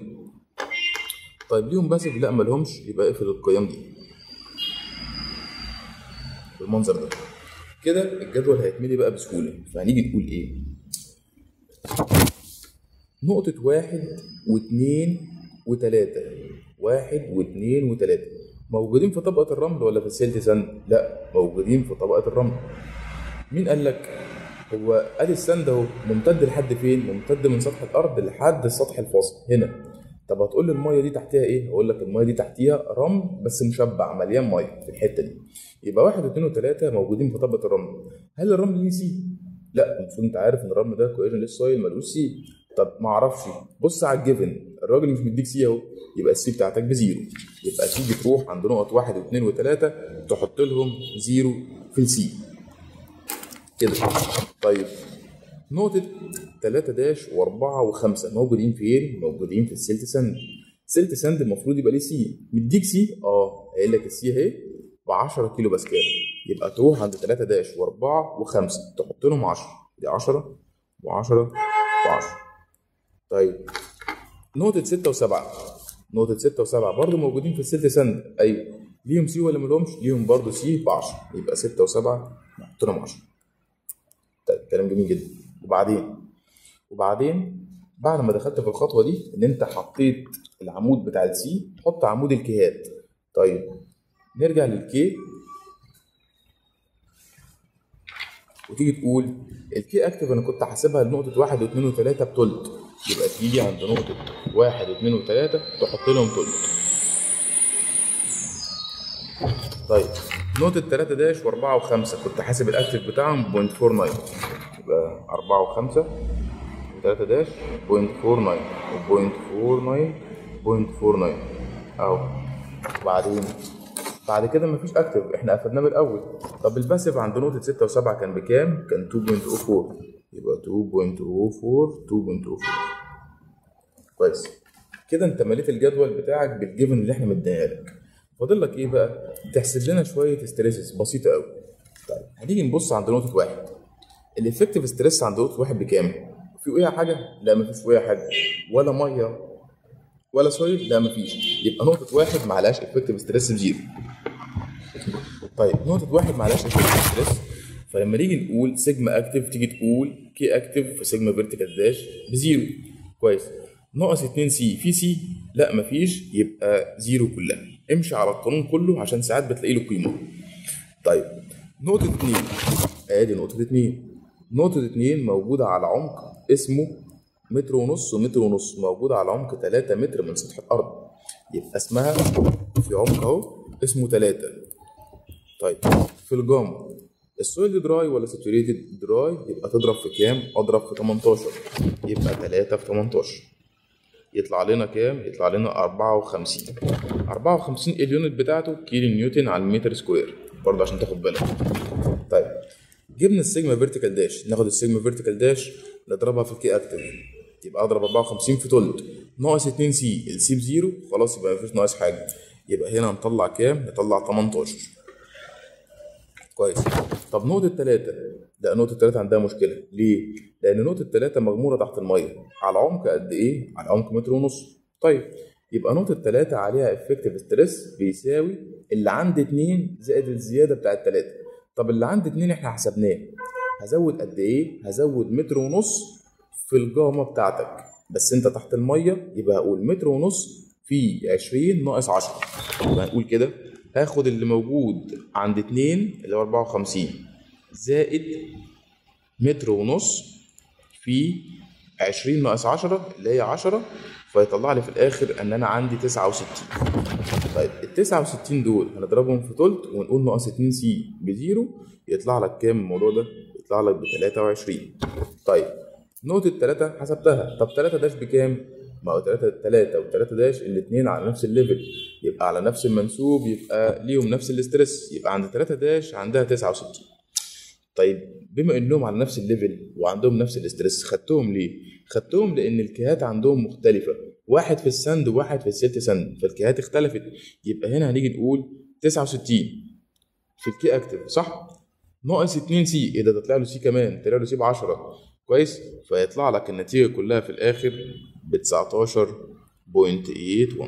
طيب ليهم باسيف لا مالهمش يبقى اقفل القيم دي بالمنظر ده كده الجدول هيتملي بقى بسهوله فهنيجي نقول ايه نقطة واحد واثنين وتلاتة واحد واثنين وتلاتة موجودين في طبقة الرمل ولا في السيلت ساند؟ لا موجودين في طبقة الرمل مين قال لك؟ هو ادي الساند اهو ممتد لحد فين؟ ممتد من سطح الارض لحد السطح الفاصل هنا طب هتقول لي الميه دي تحتها ايه؟ هقول لك الميه دي تحتيها رمل بس مشبع مليان ميه في الحته دي يبقى واحد واثنين وثلاثه موجودين في طبقه الرمل هل الرمل ليه سي؟ لا المفروض انت عارف ان الرمل ده كويجن للسويل ملوش سي طب ما اعرفش بص على الجيفن الراجل مش مديك سي اهو يبقى السي بتاعتك بزيرو يبقى تيجي تروح عند نقط واحد واثنين وثلاثه تحط لهم زيرو في السي كده طيب نقطة 3 داش و4 و5 موجودين فين؟ موجودين في السيلت ساند. سيلت ساند المفروض يبقى ليه سي، مديك سي؟ اه قايل لك السي اهي ب 10 كيلو باسكال. يبقى تروح عند 3 داش و4 و5 تحط لهم 10 دي 10 و10 و10. طيب نقطة 6 و7 نقطة 6 و7 برضه موجودين في السيلت ساند، ايوه ليهم سي ولا مالهمش؟ ليهم برضه سي ب 10 يبقى 6 و7 نحط لهم 10. طيب كلام جميل جدا. وبعدين وبعدين بعد ما دخلت في الخطوه دي ان انت حطيت العمود بتاع السي حط عمود الكيهات طيب نرجع للكي وتيجي تقول الكي اكتف انا كنت حاسبها لنقطه واحد واثنين وثلاثه بتلت يبقى تيجي عند نقطه واحد واثنين وثلاثه تحط لهم تلت طيب نقطة 3 داش و4 و5 كنت حاسب الاكتف بتاعهم 0.49 يبقى 4 و5 و3 داش 0.49 و0.49 0.49 اهو وبعدين بعد كده مفيش اكتف احنا قفلناه من الاول طب الباسيف عند نقطة 6 و7 كان بكام؟ كان 2.04 يبقى 2.04 2.04 كويس كده انت مليت الجدول بتاعك بالجيفن اللي احنا مديها لك فاضل لك ايه بقى؟ تحسب لنا شويه ستريسز بسيطه قوي. طيب هنيجي نبص عند نقطه واحد. الافكتيف ستريس عند نقطه واحد بكام؟ في وقع حاجه؟ لا مفيش وقع حاجه. ولا ميه ولا سويل؟ لا مفيش. يبقى نقطه واحد ما عليهاش افكتيف ستريس بزيرو. طيب نقطه واحد ما عليهاش افكتيف ستريس فلما نيجي نقول سيجما اكتف تيجي تقول كي اكتف في سيجما فيرتيكال داش بزيرو. كويس. ناقص 2 سي في سي؟ لا مفيش يبقى زيرو كلها. امشي على القانون كله عشان ساعات بتلاقي له قيمه طيب نقطة اتنين ادي نقطة اتنين نقطة اتنين موجودة على عمق اسمه متر ونص ومتر ونص موجودة على عمق 3 متر من سطح الأرض يبقى اسمها في عمق أهو اسمه 3 طيب في الجاما السويل دراي ولا ساتوريتد دراي يبقى تضرب في كام؟ اضرب في 18 يبقى 3 في 18 يطلع لنا كام؟ يطلع لنا 54 54 اليونت بتاعته كيلو نيوتن على المتر سكوير برضه عشان تاخد بالك طيب جبنا السيجما فيرتيكال داش ناخد السيجما فيرتيكال داش نضربها في الكي اكتف يبقى اضرب 54 في تلت ناقص 2 سي السي بزيرو خلاص يبقى مفيش ناقص حاجه يبقى هنا نطلع كام؟ نطلع 18 كويس طب نقطة تلاتة لا نقطة تلاتة عندها مشكلة ليه؟ لأن نقطة تلاتة مغمورة تحت المية على عمق قد إيه؟ على عمق متر ونص طيب يبقى نقطة تلاتة عليها افكتيف ستريس بيساوي اللي عند اتنين زائد الزيادة بتاعت تلاتة طب اللي عند اتنين احنا حسبناه هزود قد إيه؟ هزود متر ونص في الجاما بتاعتك بس انت تحت المية يبقى هقول متر ونص في 20 ناقص 10 يبقى هنقول كده هاخد اللي موجود عند اتنين اللي هو 54 زائد متر ونص في 20 ناقص 10 اللي هي 10 فيطلع لي في الاخر ان انا عندي 69 طيب ال 69 دول هنضربهم في تلت ونقول ناقص 2 سي بزيرو يطلع لك كام الموضوع ده؟ يطلع لك ب 23 طيب نقطة 3 حسبتها طب 3 داش بكام؟ ما هو 3 3 و3 داش الاثنين على نفس الليفل يبقى على نفس المنسوب يبقى ليهم نفس الاسترس يبقى عند 3 داش عندها 69 طيب بما انهم على نفس الليفل وعندهم نفس الاسترس خدتهم ليه؟ خدتهم لان الكيهات عندهم مختلفه واحد في السند وواحد في السلت سند فالكيهات اختلفت يبقى هنا هنيجي نقول 69 في الكي اكتف صح؟ ناقص 2 سي ايه ده ده طلع له سي كمان طلع له سي ب 10 كويس فيطلع لك النتيجه كلها في الاخر ب 19.81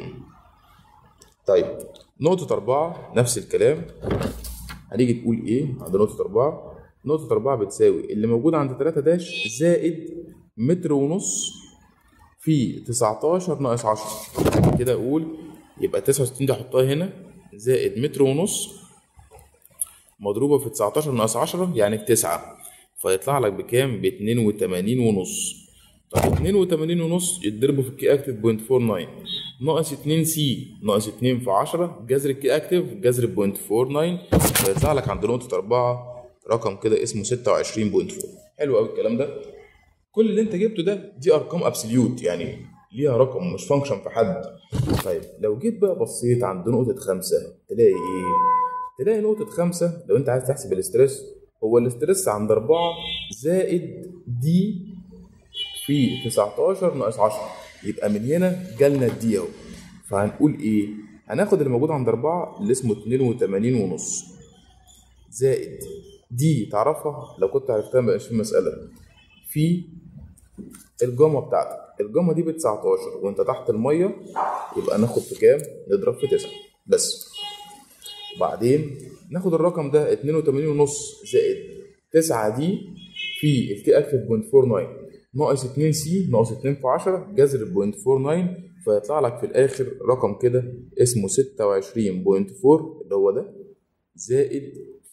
طيب نقطة أربعة نفس الكلام هنيجي تقول إيه عند نقطة أربعة نقطة أربعة بتساوي اللي موجود عند تلاتة داش زائد متر ونص في تسعتاشر ناقص عشرة كده أقول يبقى تسعة وستين دي أحطها هنا زائد متر ونص مضروبة في تسعتاشر ناقص عشرة يعني بتسعة فيطلع لك بكام؟ باتنين وتمانين ونص طب اتنين وتمانين ونص يتضربوا في الكي اكتف بوينت فور ناين ناقص اتنين سي ناقص اتنين في عشرة جذر الكي اكتف جذر بوينت فور ناين فيطلع لك عند نقطة أربعة رقم كده اسمه ستة وعشرين بوينت فور حلو أوي الكلام ده كل اللي أنت جبته ده دي أرقام أبسوليوت يعني ليها رقم مش فانكشن في حد طيب لو جيت بقى بصيت عند نقطة خمسة تلاقي إيه؟ تلاقي نقطة خمسة لو أنت عايز تحسب الاسترس هو الاسترس عند أربعة زائد دي في 19 ناقص 10 يبقى من هنا جالنا الدي اهو فهنقول ايه؟ هناخد اللي موجود عند 4 اللي اسمه 82 ونص زائد دي تعرفها لو كنت عرفتها ما في مسألة في الجاما بتاعتك الجاما دي ب 19 وانت تحت المية يبقى ناخد في كام؟ نضرب في 9 بس وبعدين ناخد الرقم ده 82 ونص زائد 9 دي في الكي اكتف بوينت 49 ناقص 2 سي ناقص 2 في 10 جذر بوينت 49 فيطلع لك في الاخر رقم كده اسمه 26.4 اللي هو ده زائد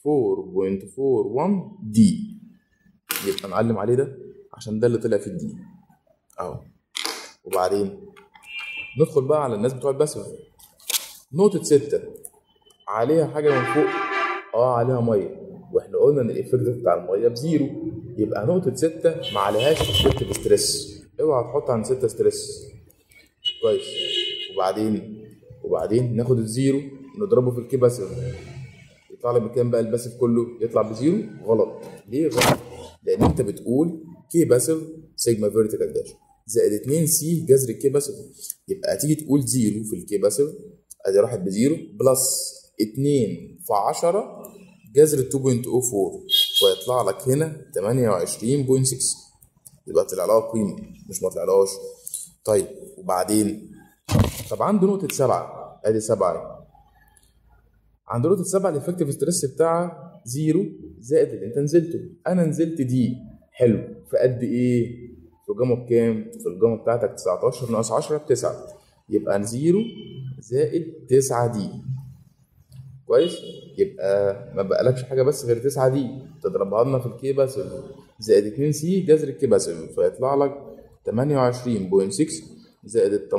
4.41 دي يبقى نعلم عليه ده عشان ده اللي طلع في الدي اهو وبعدين ندخل بقى على الناس بتوع الباسف نقطة ستة عليها حاجة من فوق اه عليها مية واحنا قلنا ان الايفكت بتاع المية بزيرو يبقى نقطة ستة ما عليهاش افكتيف ستريس اوعى تحط عند ستة ستريس كويس وبعدين وبعدين ناخد الزيرو نضربه في الكي باسف يطلع لك بكام بقى الباسف كله يطلع بزيرو غلط ليه غلط لان انت بتقول كي باسف سيجما فيرتيكال داش زائد 2 سي جذر الكي باسف يبقى هتيجي تقول زيرو في الكي باسف ادي راحت بزيرو بلس 2 في 10 جذر 2.04 ويطلع لك هنا 28.6 يبقى طلع لها قيمه مش ما طلعلهاش طيب وبعدين طب عنده نقطة سبعة ادي سبعة عند نقطة سبعة الافكتيف ستريس بتاعها زيرو زائد اللي انت نزلته انا نزلت دي حلو في قد ايه؟ في الجاما بكام؟ في الجاما بتاعتك 19 ناقص 10 بتسعة يبقى زيرو زائد 9 دي كويس؟ يبقى ما بقالكش حاجة بس غير 9 دي تضربها لنا في الكي باسف زائد 2 سي جذر الكي باسف فيطلع لك 28.6 زائد ال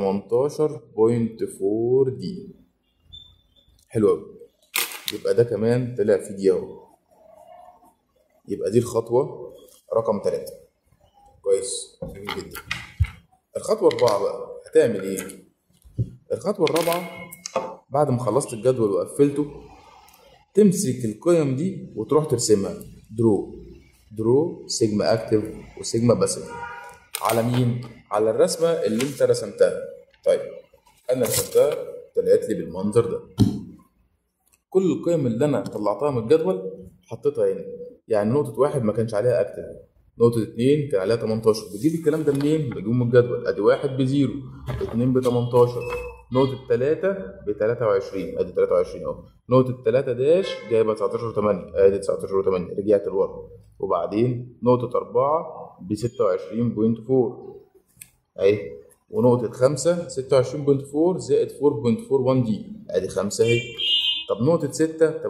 18.4 دي حلو قوي يبقى ده كمان طلع في دي اهو يبقى دي الخطوة رقم تلاتة كويس جميل جدا الخطوة أربعة بقى هتعمل إيه؟ الخطوة الرابعة بعد ما خلصت الجدول وقفلته تمسك القيم دي وتروح ترسمها درو درو سيجما اكتف وسيجما باسيف على مين؟ على الرسمة اللي انت رسمتها طيب انا رسمتها طلعت لي بالمنظر ده كل القيم اللي انا طلعتها من الجدول حطيتها هنا يعني نقطة واحد ما كانش عليها اكتف نقطة اتنين كان عليها 18 بجيب الكلام ده منين؟ بجيبه من الجدول ادي واحد بزيرو اتنين ب 18 نقطة تلاتة ب 23 ادي 23 اهو نقطة تلاتة داش جايبة 19 و 8 ادي 19 و 8 رجعت لورا وبعدين نقطة أربعة ب 26.4 اهي ونقطة خمسة 26.4 زائد 4.41 دي ادي خمسة اهي طب نقطة ستة 28.6 28.6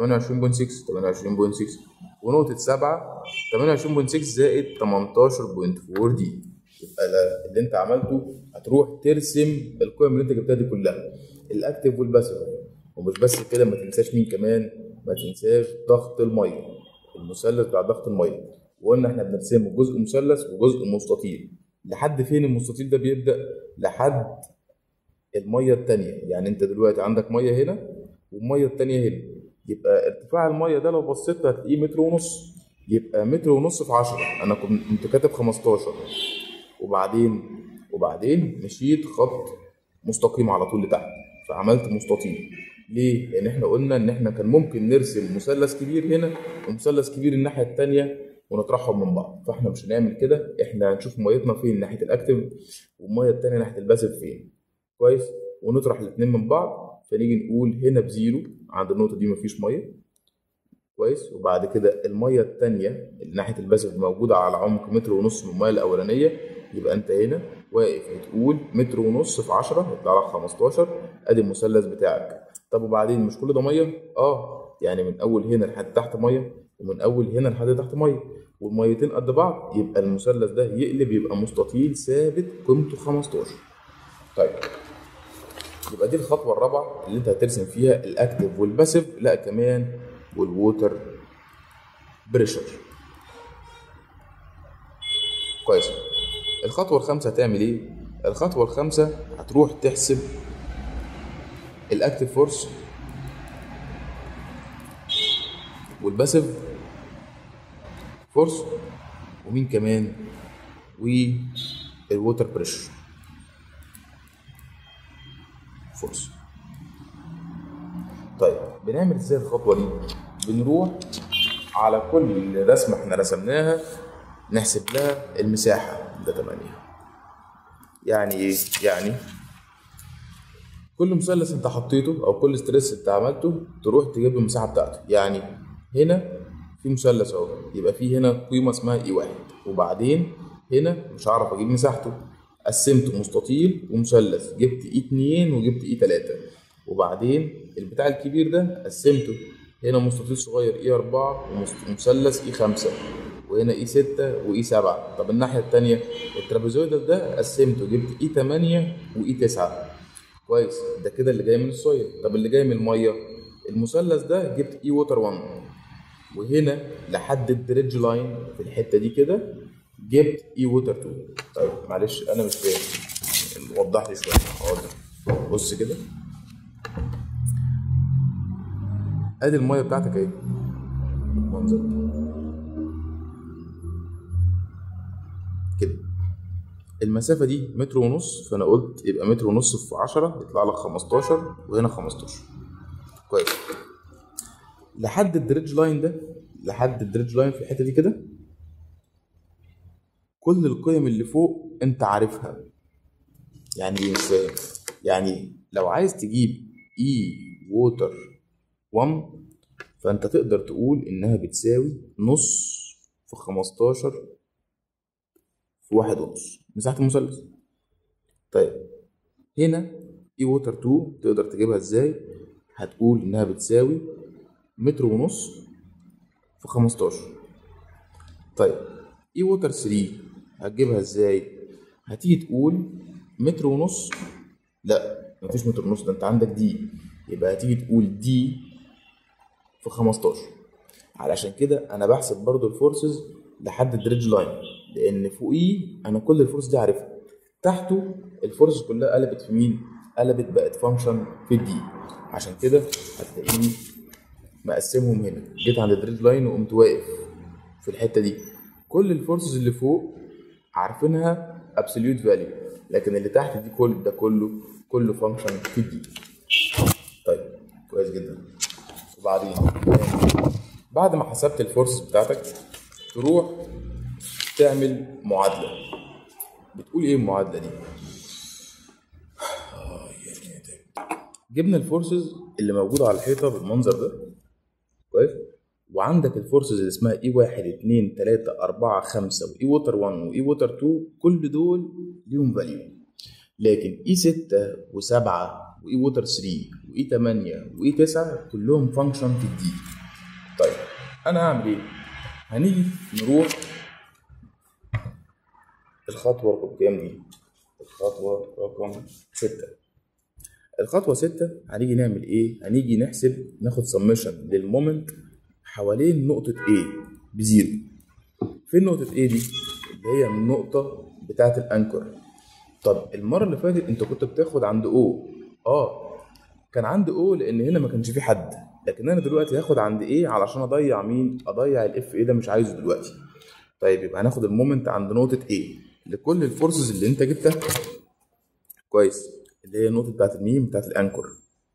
ونقطة سبعة 28.6 زائد 18.4 دي يبقى ده اللي انت عملته هتروح ترسم القيم اللي انت جبتها دي كلها الاكتف والباسف ومش بس كده ما تنساش مين كمان ما تنساش ضغط الميه المثلث بتاع ضغط الميه وقلنا احنا بنرسمه جزء مثلث وجزء مستطيل لحد فين المستطيل ده بيبدا لحد الميه التانية يعني انت دلوقتي عندك ميه هنا والميه التانية هنا يبقى ارتفاع الميه ده لو بصيت هتلاقيه متر ونص يبقى متر ونص في 10 انا كنت كاتب 15 وبعدين وبعدين مشيت خط مستقيم على طول لتحت فعملت مستطيل ليه؟ لأن احنا قلنا إن احنا كان ممكن نرسم مثلث كبير هنا ومثلث كبير الناحية التانية ونطرحهم من بعض فاحنا مش هنعمل كده احنا هنشوف ميتنا فين ناحية الأكتف والمية التانية ناحية الباسف فين كويس ونطرح الاتنين من بعض فنيجي نقول هنا بزيرو عند النقطة دي مفيش مية كويس وبعد كده الميه الثانيه اللي ناحيه الباسف موجوده على عمق متر ونص من الميه الاولانيه يبقى انت هنا واقف بتقول متر ونص في 10 يطلع لك 15 ادي المثلث بتاعك طب وبعدين مش كل ده ميه اه يعني من اول هنا لحد تحت ميه ومن اول هنا لحد تحت ميه والميتين قد بعض يبقى المثلث ده يقلب يبقى مستطيل ثابت قيمته 15 طيب يبقى دي الخطوه الرابعه اللي انت هترسم فيها الاكتف والباسيف لا كمان والووتر بريشر كويس الخطوه الخامسه هتعمل ايه الخطوه الخامسه هتروح تحسب الاكتف فورس والباسيف فورس ومين كمان والووتر بريشر فورس طيب بنعمل ازاي الخطوه دي بنروح على كل رسمه احنا رسمناها نحسب لها المساحه ده 8 يعني ايه يعني كل مثلث انت حطيته او كل ستريس انت عملته تروح تجيب المساحه بتاعته يعني هنا في مثلث اهو يبقى في هنا قيمه اسمها اي واحد وبعدين هنا مش هعرف اجيب مساحته قسمته مستطيل ومثلث جبت اي 2 وجبت اي 3 وبعدين البتاع الكبير ده قسمته هنا مستطيل صغير اي 4 ومثلث اي 5 وهنا اي 6 واي 7 طب الناحيه الثانيه الترابيزويدال ده قسمته جبت اي 8 واي 9 كويس ده كده اللي جاي من السويل طب اللي جاي من الميه المثلث ده جبت اي ووتر 1 وهنا لحد الدريدج لاين في الحته دي كده جبت اي ووتر 2 طيب معلش انا مش فاهم وضح لي شويه حاضر بص كده ادي الميه بتاعتك اهي المنظر ده كده المسافة دي متر ونص فأنا قلت يبقى متر ونص في عشرة يطلع لك خمستاشر وهنا خمستاشر كويس لحد الدريدج لاين ده لحد الدريدج لاين في الحتة دي كده كل القيم اللي فوق أنت عارفها يعني ايه مش فاهم يعني لو عايز تجيب اي ووتر 1 فأنت تقدر تقول إنها بتساوي نص في خمستاشر في واحد ونص مساحة المثلث طيب هنا اي ووتر 2 تقدر تجيبها ازاي هتقول انها بتساوي متر ونص في 15 طيب اي ووتر 3 هتجيبها ازاي هتيجي تقول متر ونص لا مفيش متر ونص ده انت عندك دي يبقى هتيجي تقول دي في 15 علشان كده انا بحسب برضو الفورسز لحد الدريدج لاين لان فوقيه انا كل الفورس دي عارفها تحته الفورس كلها قلبت في مين قلبت بقت فانكشن في الدي عشان كده هتلاقيني مقسمهم هنا جيت عند الدريد لاين وقمت واقف في الحته دي كل الفورسز اللي فوق عارفينها ابسوليوت فاليو لكن اللي تحت دي كل ده كله كله فانكشن في الدي طيب كويس جدا وبعدين بعد ما حسبت الفورسز بتاعتك تروح تعمل معادله بتقول ايه المعادله دي جبنا الفورسز اللي موجوده على الحيطه بالمنظر ده كويس وعندك الفورسز اللي اسمها اي واحد اتنين تلاتة أربعة خمسة وإي ووتر 1 وإي ووتر 2 كل دول ليهم فاليو لكن إي ستة وسبعة وإي ووتر 3 وإي تمانية وإي تسعة كلهم فانكشن في الدي طيب أنا هعمل إيه؟ هنيجي نروح الخطوة رقم كام دي؟ الخطوة رقم ستة الخطوة ستة هنيجي نعمل ايه؟ هنيجي نحسب ناخد سمشن للمومنت حوالين نقطة A بزيرو فين نقطة A دي؟ اللي هي النقطة بتاعة الأنكر طب المرة اللي فاتت أنت كنت بتاخد عند O اه كان عند O لأن هنا ما كانش في حد لكن أنا دلوقتي هاخد عند A علشان أضيع مين؟ أضيع الاف A ده مش عايزه دلوقتي طيب يبقى هناخد المومنت عند نقطة A لكل الفورسز اللي أنت جبتها كويس اللي هي النقطة بتاعت الميم بتاعت الأنكر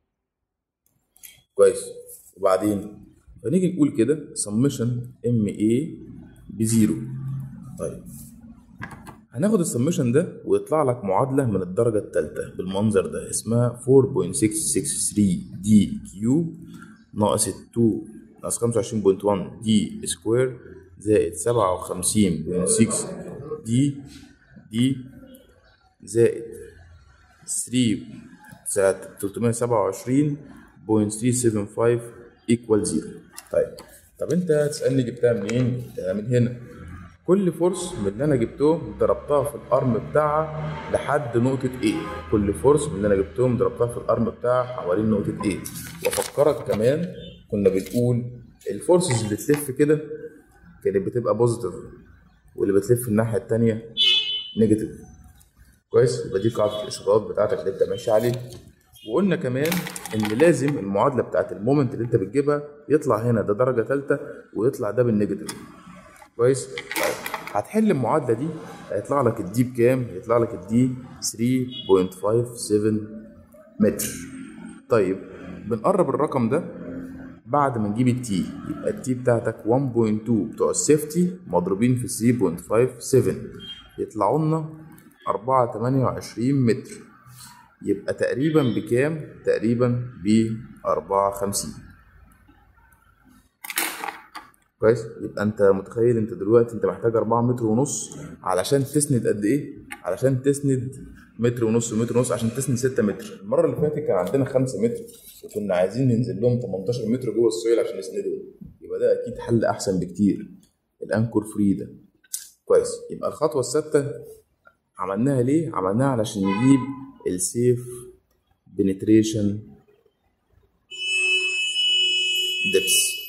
كويس وبعدين فنيجي نقول كده سمشن ام اي بزيرو طيب هناخد السمشن ده ويطلع لك معادلة من الدرجة الثالثة بالمنظر ده اسمها 4.663 دي كيوب ناقص 2 ناقص 25.1 دي سكوير زائد 57.6 دي دي زائد 3 زائد 327.375 equal 0 طيب طب انت هتسألني جبتها منين؟ جبتها من هنا كل فورس من اللي انا جبتهم ضربتها في الارم بتاعها لحد نقطة A كل فورس من اللي انا جبتهم ضربتها في الارم بتاعها حوالين نقطة A وافكرك كمان كنا بنقول الفورسز اللي تلف كده كانت بتبقى بوزيتيف واللي بتلف الناحية التانية نيجاتيف كويس يبقى دي قاعدة الإشارات بتاعتك اللي أنت ماشي عليها وقلنا كمان إن لازم المعادلة بتاعت المومنت اللي أنت بتجيبها يطلع هنا ده درجة تالتة ويطلع ده بالنيجاتيف كويس طيب هتحل المعادلة دي هيطلع لك الدي بكام؟ هيطلع لك الدي 3.57 متر طيب بنقرب الرقم ده بعد ما نجيب التي يبقى التي بتاعتك 1.2 بتوع السيفتي مضروبين في 3.57 يطلعوا لنا 4.28 متر يبقى تقريبا بكام؟ تقريبا ب 54 كويس يبقى انت متخيل انت دلوقتي انت محتاج 4 متر ونص علشان تسند قد ايه؟ علشان تسند متر ونص ومتر ونص عشان تسند 6 متر المره اللي فاتت كان عندنا 5 متر وكنا عايزين ننزل لهم 18 متر جوه السويل عشان نسندهم يبقى ده اكيد حل احسن بكتير الانكور فري ده كويس يبقى الخطوه السادسه عملناها ليه عملناها علشان نجيب السيف بنتريشن ديبس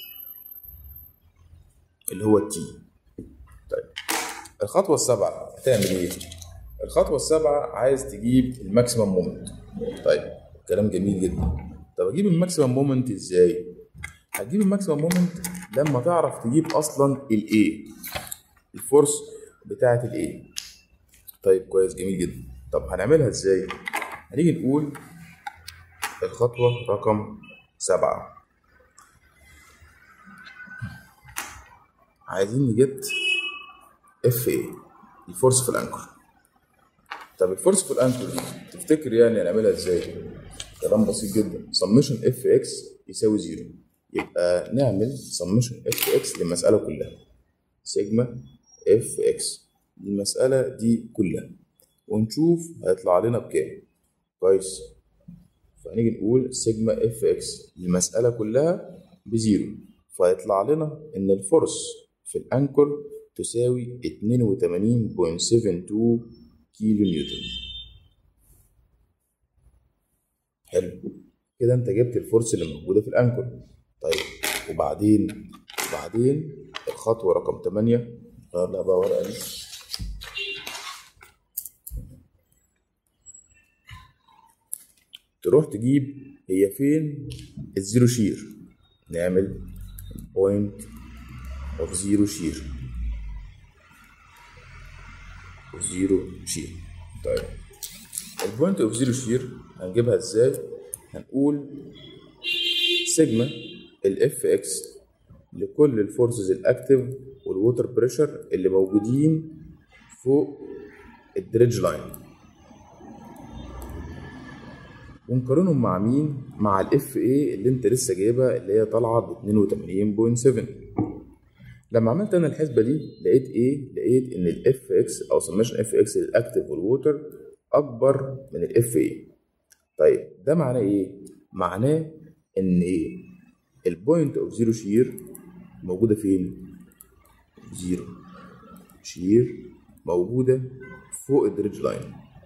اللي هو التي طيب الخطوه السابعه هتعمل ايه الخطوه السابعه عايز تجيب الماكسيمم مومنت طيب كلام جميل جدا طب اجيب الماكسيمم مومنت ازاي هتجيب الماكسيمم مومنت لما تعرف تجيب اصلا الايه الفورس بتاعه الايه طيب كويس جميل جدا طب هنعملها ازاي هنيجي نقول الخطوه رقم سبعة عايزين نجيت اف ايه الفورس في الانكر طب الفورس في الانكر دي تفتكر يعني هنعملها ازاي كلام بسيط جدا سمشن اف اكس يساوي زيرو يبقى نعمل سمشن اف اكس للمساله كلها سيجما اف اكس المساله دي كلها ونشوف هيطلع لنا بكام كويس فهنيجي نقول سيجما اف اكس المساله كلها بزيرو فيطلع لنا ان الفورس في الانكر تساوي 82.72 كيلو نيوتن حلو كده انت جبت الفورس اللي موجوده في الانكر طيب وبعدين وبعدين الخطوه رقم 8 غير لها بقى ورقه دي تروح تجيب هي فين الزيرو شير نعمل بوينت اوف زيرو شير زيرو شير طيب البوينت اوف زيرو شير هنجيبها ازاي هنقول سيجما الاف اكس لكل الفورسز الاكتف والووتر بريشر اللي موجودين فوق الدريدج لاين ونقارنهم مع مين؟ مع الاف اي اللي انت لسه جايبها اللي هي طالعه ب 82.7 لما عملت انا الحسبه دي لقيت ايه؟ لقيت ان الاف اكس او سميشن اف اكس للاكتف والووتر اكبر من الاف اي طيب ده معناه ايه؟ معناه ان ايه؟ البوينت اوف زيرو شير موجوده فين؟ زيرو شير موجوده فوق الدريدج لاين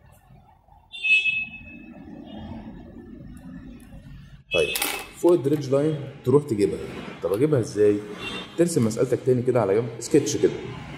طيب فوق الدريدج لاين تروح تجيبها طب اجيبها ازاي ترسم مسألتك تاني كده على جنب سكتش كده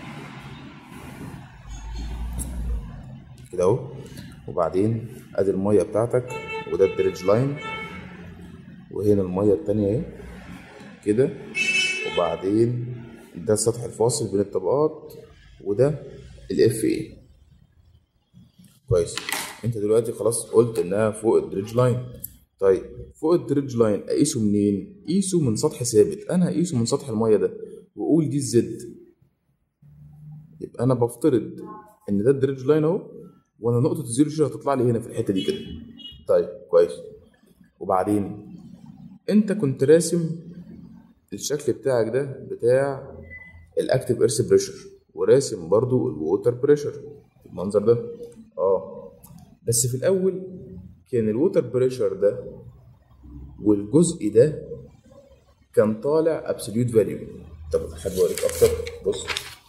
كده اهو وبعدين ادي الميه بتاعتك وده الدريدج لاين وهنا الميه التانية اهي كده وبعدين ده السطح الفاصل بين الطبقات وده الاف اي كويس انت دلوقتي خلاص قلت انها فوق الدريدج لاين طيب فوق الدريدج لاين اقيسه منين؟ قيسه من سطح ثابت انا هقيسه من سطح الميه ده واقول دي الزد يبقى انا بفترض ان ده الدريدج لاين اهو وانا نقطه الزيرو شير هتطلع لي هنا في الحته دي كده طيب كويس وبعدين انت كنت راسم الشكل بتاعك ده بتاع الاكتيف ايرث بريشر وراسم برضو الووتر بريشر المنظر ده اه بس في الاول كان الووتر بريشر ده والجزء ده كان طالع ابسوليوت فاليو طب حد اوريك اكتر بص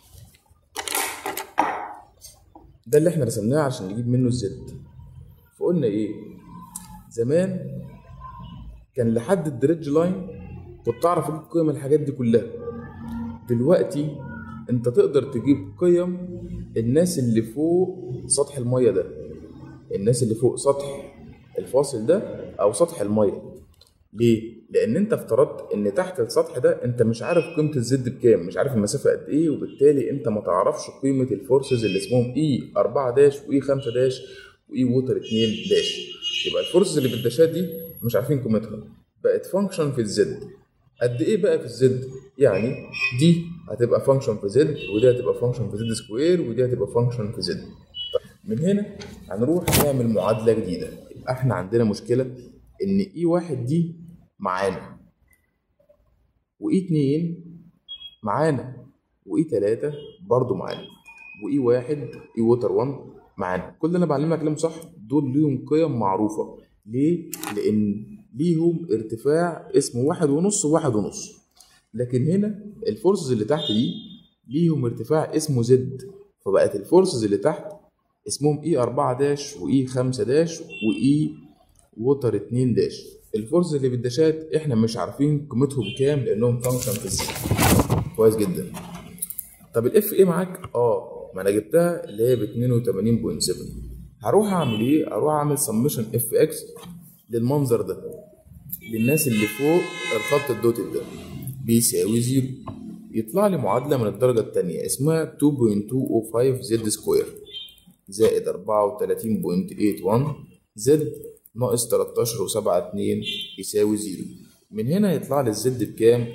ده اللي احنا رسمناه عشان نجيب منه الزد فقلنا ايه زمان كان لحد الدريدج لاين كنت اعرف اجيب قيم الحاجات دي كلها دلوقتي انت تقدر تجيب قيم الناس اللي فوق سطح الميه ده الناس اللي فوق سطح الفاصل ده او سطح الميه ليه لان انت افترضت ان تحت السطح ده انت مش عارف قيمه الزد بكام مش عارف المسافه قد ايه وبالتالي انت ما تعرفش قيمه الفورسز اللي اسمهم اي 4 داش واي 5 داش واي ووتر 2 داش يبقى الفورسز اللي بالداشات دي مش عارفين قيمتها بقت فانكشن في الزد قد ايه بقى في الزد يعني دي هتبقى فانكشن في زد ودي هتبقى فانكشن في زد سكوير ودي هتبقى فانكشن في زد من هنا هنروح نعمل معادله جديده يبقى احنا عندنا مشكله ان اي واحد دي معانا واي اتنين معانا واي تلاتة برضو معانا واي واحد اي ووتر 1 معانا كل اللي انا بعلمك كلام صح دول ليهم قيم معروفه ليه؟ لان ليهم ارتفاع اسمه واحد ونص وواحد ونص لكن هنا الفورسز اللي تحت دي ليهم ارتفاع اسمه زد فبقت الفورسز اللي تحت اسمهم اي 4 داش واي 5 داش واي ووتر 2 داش الفورسز اللي بالداشات احنا مش عارفين قيمتهم كام لانهم فانكشن في الزد كويس جدا طب الاف ايه معاك اه ما انا جبتها اللي هي ب 82.7 هروح اعمل ايه اروح اعمل سمشن اف اكس للمنظر ده للناس اللي فوق الخط الدوتد ده بيساوي زيرو يطلع لي معادلة من الدرجة التانية اسمها 2.205 زد سكوير زائد 34.81 زد ناقص 13 و7 2 يساوي زيرو من هنا يطلع لي الزد بكام؟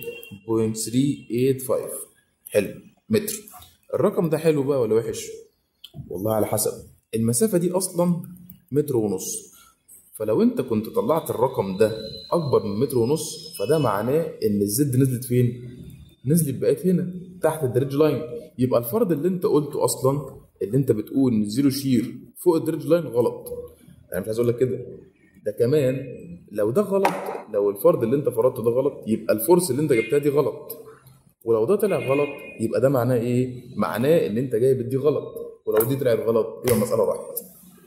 0.385 حلو متر الرقم ده حلو بقى ولا وحش؟ والله على حسب المسافة دي أصلا متر ونص فلو انت كنت طلعت الرقم ده اكبر من متر ونص فده معناه ان الزد نزلت فين نزلت بقت هنا تحت الدريدج لاين يبقى الفرض اللي انت قلته اصلا اللي انت بتقول ان الزيرو شير فوق الدريدج لاين غلط انا مش عايز اقول لك كده ده كمان لو ده غلط لو الفرض اللي انت فرضته ده غلط يبقى الفورس اللي انت جبتها دي غلط ولو ده طلع غلط يبقى ده معناه ايه معناه ان انت جايب دي غلط ولو دي طلعت غلط يبقى المساله راحت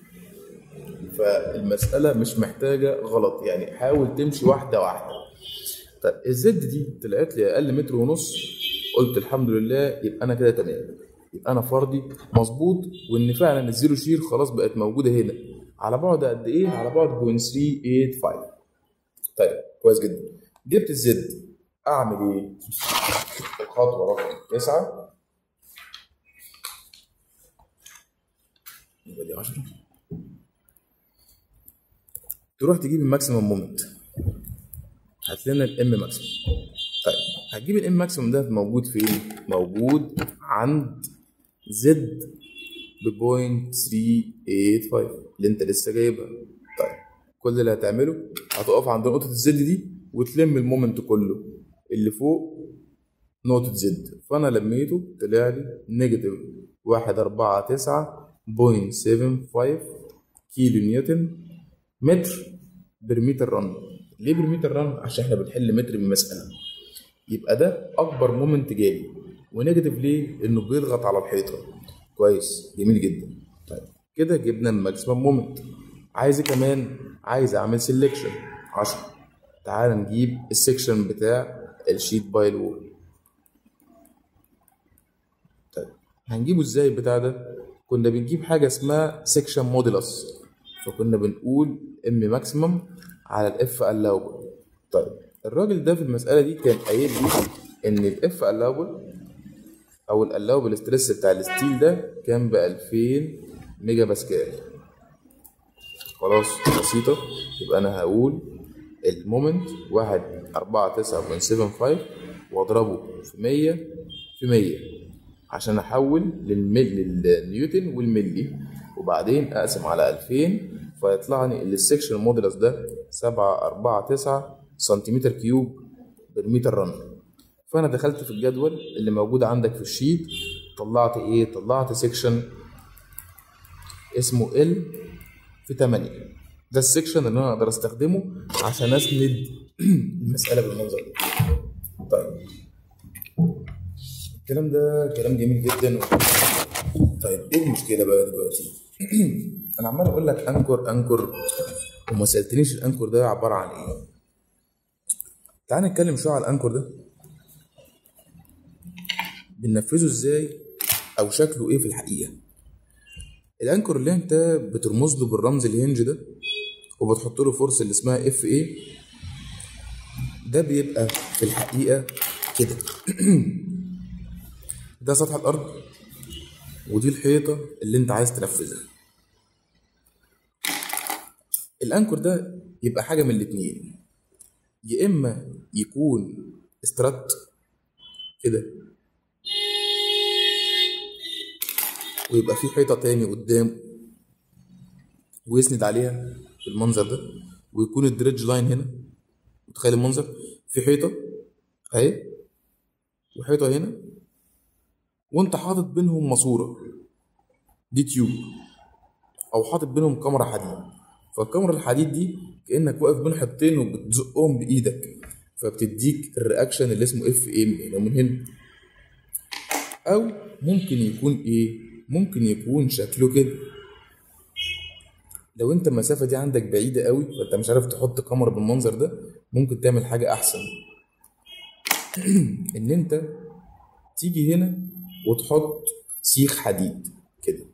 فالمسألة مش محتاجة غلط يعني حاول تمشي واحدة واحدة طيب الزد دي طلعت لي أقل متر ونص قلت الحمد لله يبقى أنا كده تمام يبقى أنا فرضي مظبوط وإن فعلا الزيرو شير خلاص بقت موجودة هنا على بعد قد إيه؟ على بعد 0.385 طيب كويس جدا جبت الزد أعمل إيه؟ الخطوة رقم 9 يبقى دي 10 تروح تجيب الماكسيمم مومنت هات لنا الام ماكسيمم طيب هتجيب الام ماكسيمم ده موجود فين موجود عند زد ب 0.385 اللي انت لسه جايبها طيب كل اللي هتعمله هتقف عند نقطة الزد دي وتلم المومنت كله اللي فوق نقطة زد فأنا لميته طلع لي نيجاتيف واحد أربعة تسعة بوينت سيفن فايف كيلو نيوتن متر برميتر رن ليه برميتر رن عشان احنا بنحل متر من مسألة يبقى ده أكبر مومنت جالي ونيجاتيف ليه؟ إنه بيضغط على الحيطة كويس جميل جدا طيب كده جبنا الماكسيمم مومنت عايز إيه كمان عايز اعمل سيلكشن 10 تعال نجيب السكشن بتاع الشيت باي وول طيب هنجيبه ازاي البتاع ده كنا بنجيب حاجه اسمها سكشن موديلس فكنا بنقول ام ماكسيمم على الاف الاوبل طيب الراجل ده في المساله دي كان قايل لي ان الاف الاوبل او الالاوبل ستريس بتاع الستيل ده كان ب 2000 ميجا باسكال خلاص بسيطة يبقى أنا هقول المومنت واحد أربعة تسعة بوينت سيفن فايف وأضربه في مية في مية عشان أحول للمل للنيوتن والملي وبعدين أقسم على ألفين فيطلعني السكشن مودولس ده سبعة أربعة تسعة سنتيمتر كيوب بالمتر رن فانا دخلت في الجدول اللي موجود عندك في الشيت طلعت ايه طلعت سيكشن اسمه ال في 8 ده السيكشن اللي انا اقدر استخدمه عشان اسند المساله بالمنظر ده طيب الكلام ده كلام جميل جدا طيب ايه المشكله بقى دلوقتي انا عمال اقول لك انكر انكر وما سالتنيش الانكر ده عباره عن ايه تعال نتكلم شويه على الانكر ده بننفذه ازاي او شكله ايه في الحقيقه الانكر اللي انت بترمز له بالرمز الهنج ده وبتحط له فورس اللي اسمها اف اي ده بيبقى في الحقيقه كده ده سطح الارض ودي الحيطه اللي انت عايز تنفذها الانكر ده يبقى حاجه من الاتنين يا اما يكون استرات كده ويبقى في حيطه تاني قدام ويسند عليها بالمنظر ده ويكون الدريدج لاين هنا متخيل المنظر في حيطه اهي وحيطه هنا وانت حاطط بينهم ماسوره دي تيوب او حاطط بينهم كاميرا حديد فالكاميرا الحديد دي كانك واقف بين حيطتين وبتزقهم بايدك فبتديك الرياكشن اللي اسمه اف ام من هنا ومن هنا او ممكن يكون ايه ممكن يكون شكله كده لو انت المسافه دي عندك بعيده قوي فانت مش عارف تحط كاميرا بالمنظر ده ممكن تعمل حاجه احسن ان انت تيجي هنا وتحط سيخ حديد كده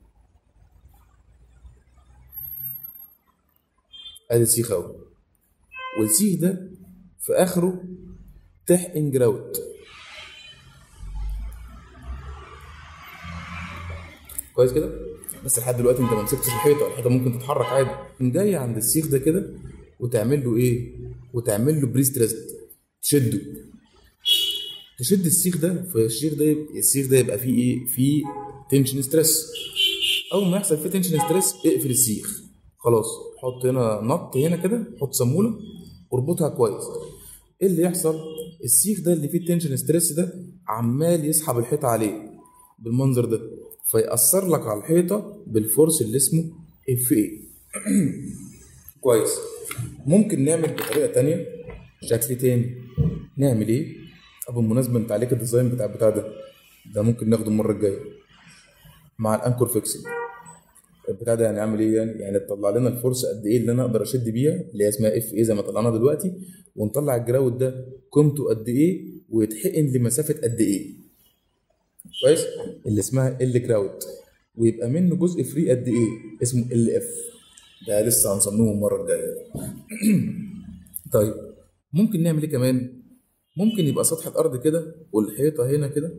ادي سيخ اهو والسيخ ده في اخره تحقن جراوت كويس كده بس لحد دلوقتي انت ما مسكتش الحيطه الحيطه ممكن تتحرك عادي تقوم جاي عند السيخ ده كده وتعمل له ايه وتعمل له بريست ريست تشده تشد السيخ ده فالسيخ ده يبقى السيخ ده يبقى فيه ايه فيه تنشن ستريس اول ما يحصل فيه تنشن ستريس اقفل السيخ خلاص حط هنا نط هنا كده حط صاموله واربطها كويس ايه اللي يحصل السيخ ده اللي فيه التنشن ستريس ده عمال يسحب الحيطه عليه بالمنظر ده فيأثر لك على الحيطه بالفورس اللي اسمه اف اي كويس ممكن نعمل بطريقه تانية شكل تاني نعمل ايه طب بالمناسبه انت عليك الديزاين بتاع البتاع ده ده ممكن ناخده المره الجايه مع الانكور فيكسنج البتاع ده يعني عامل ايه يعني يعني تطلع لنا الفرصه قد ايه اللي انا اقدر اشد بيها اللي هي اسمها اف ايه زي ما طلعنا دلوقتي ونطلع الجراود ده قيمته قد ايه ويتحقن لمسافه قد ايه كويس اللي اسمها ال جراود ويبقى منه جزء فري قد ايه اسمه ال اف ده لسه هنصممه المره الجايه طيب ممكن نعمل ايه كمان ممكن يبقى سطح الارض كده والحيطه هنا كده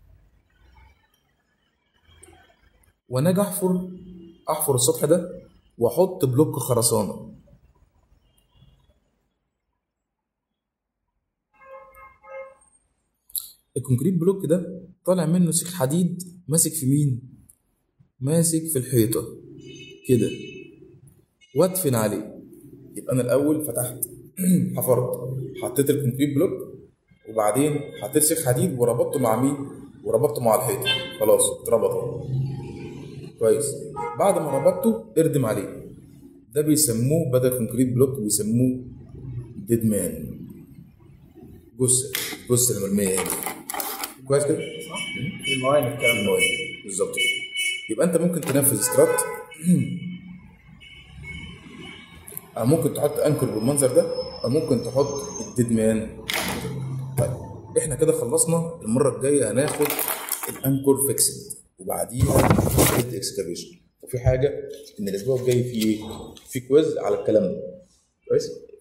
وانا اجي احفر احفر السطح ده واحط بلوك خرسانه الكونكريت بلوك ده طالع منه سيخ حديد ماسك في مين ماسك في الحيطه كده وادفن عليه يبقى انا الاول فتحت حفرت حطيت الكونكريت بلوك وبعدين حطيت سيخ حديد وربطته مع مين وربطته مع الحيطه خلاص اتربط اهو كويس بعد ما ربطته اردم عليه ده بيسموه بدل كونكريت بلوك بيسموه ديد مان جثه جثه المرميه يعني كويس كده المواد الكلام ده المواد بالظبط كده. يبقى انت ممكن تنفذ استرات او ممكن تحط انكر بالمنظر ده او ممكن تحط الديد مان طيب احنا كده خلصنا المره الجايه هناخد الانكر فيكسد وبعديها الهيد اكسكافيشن وفي حاجه ان الاسبوع الجاي في ايه؟ في كويز على الكلام ده كويس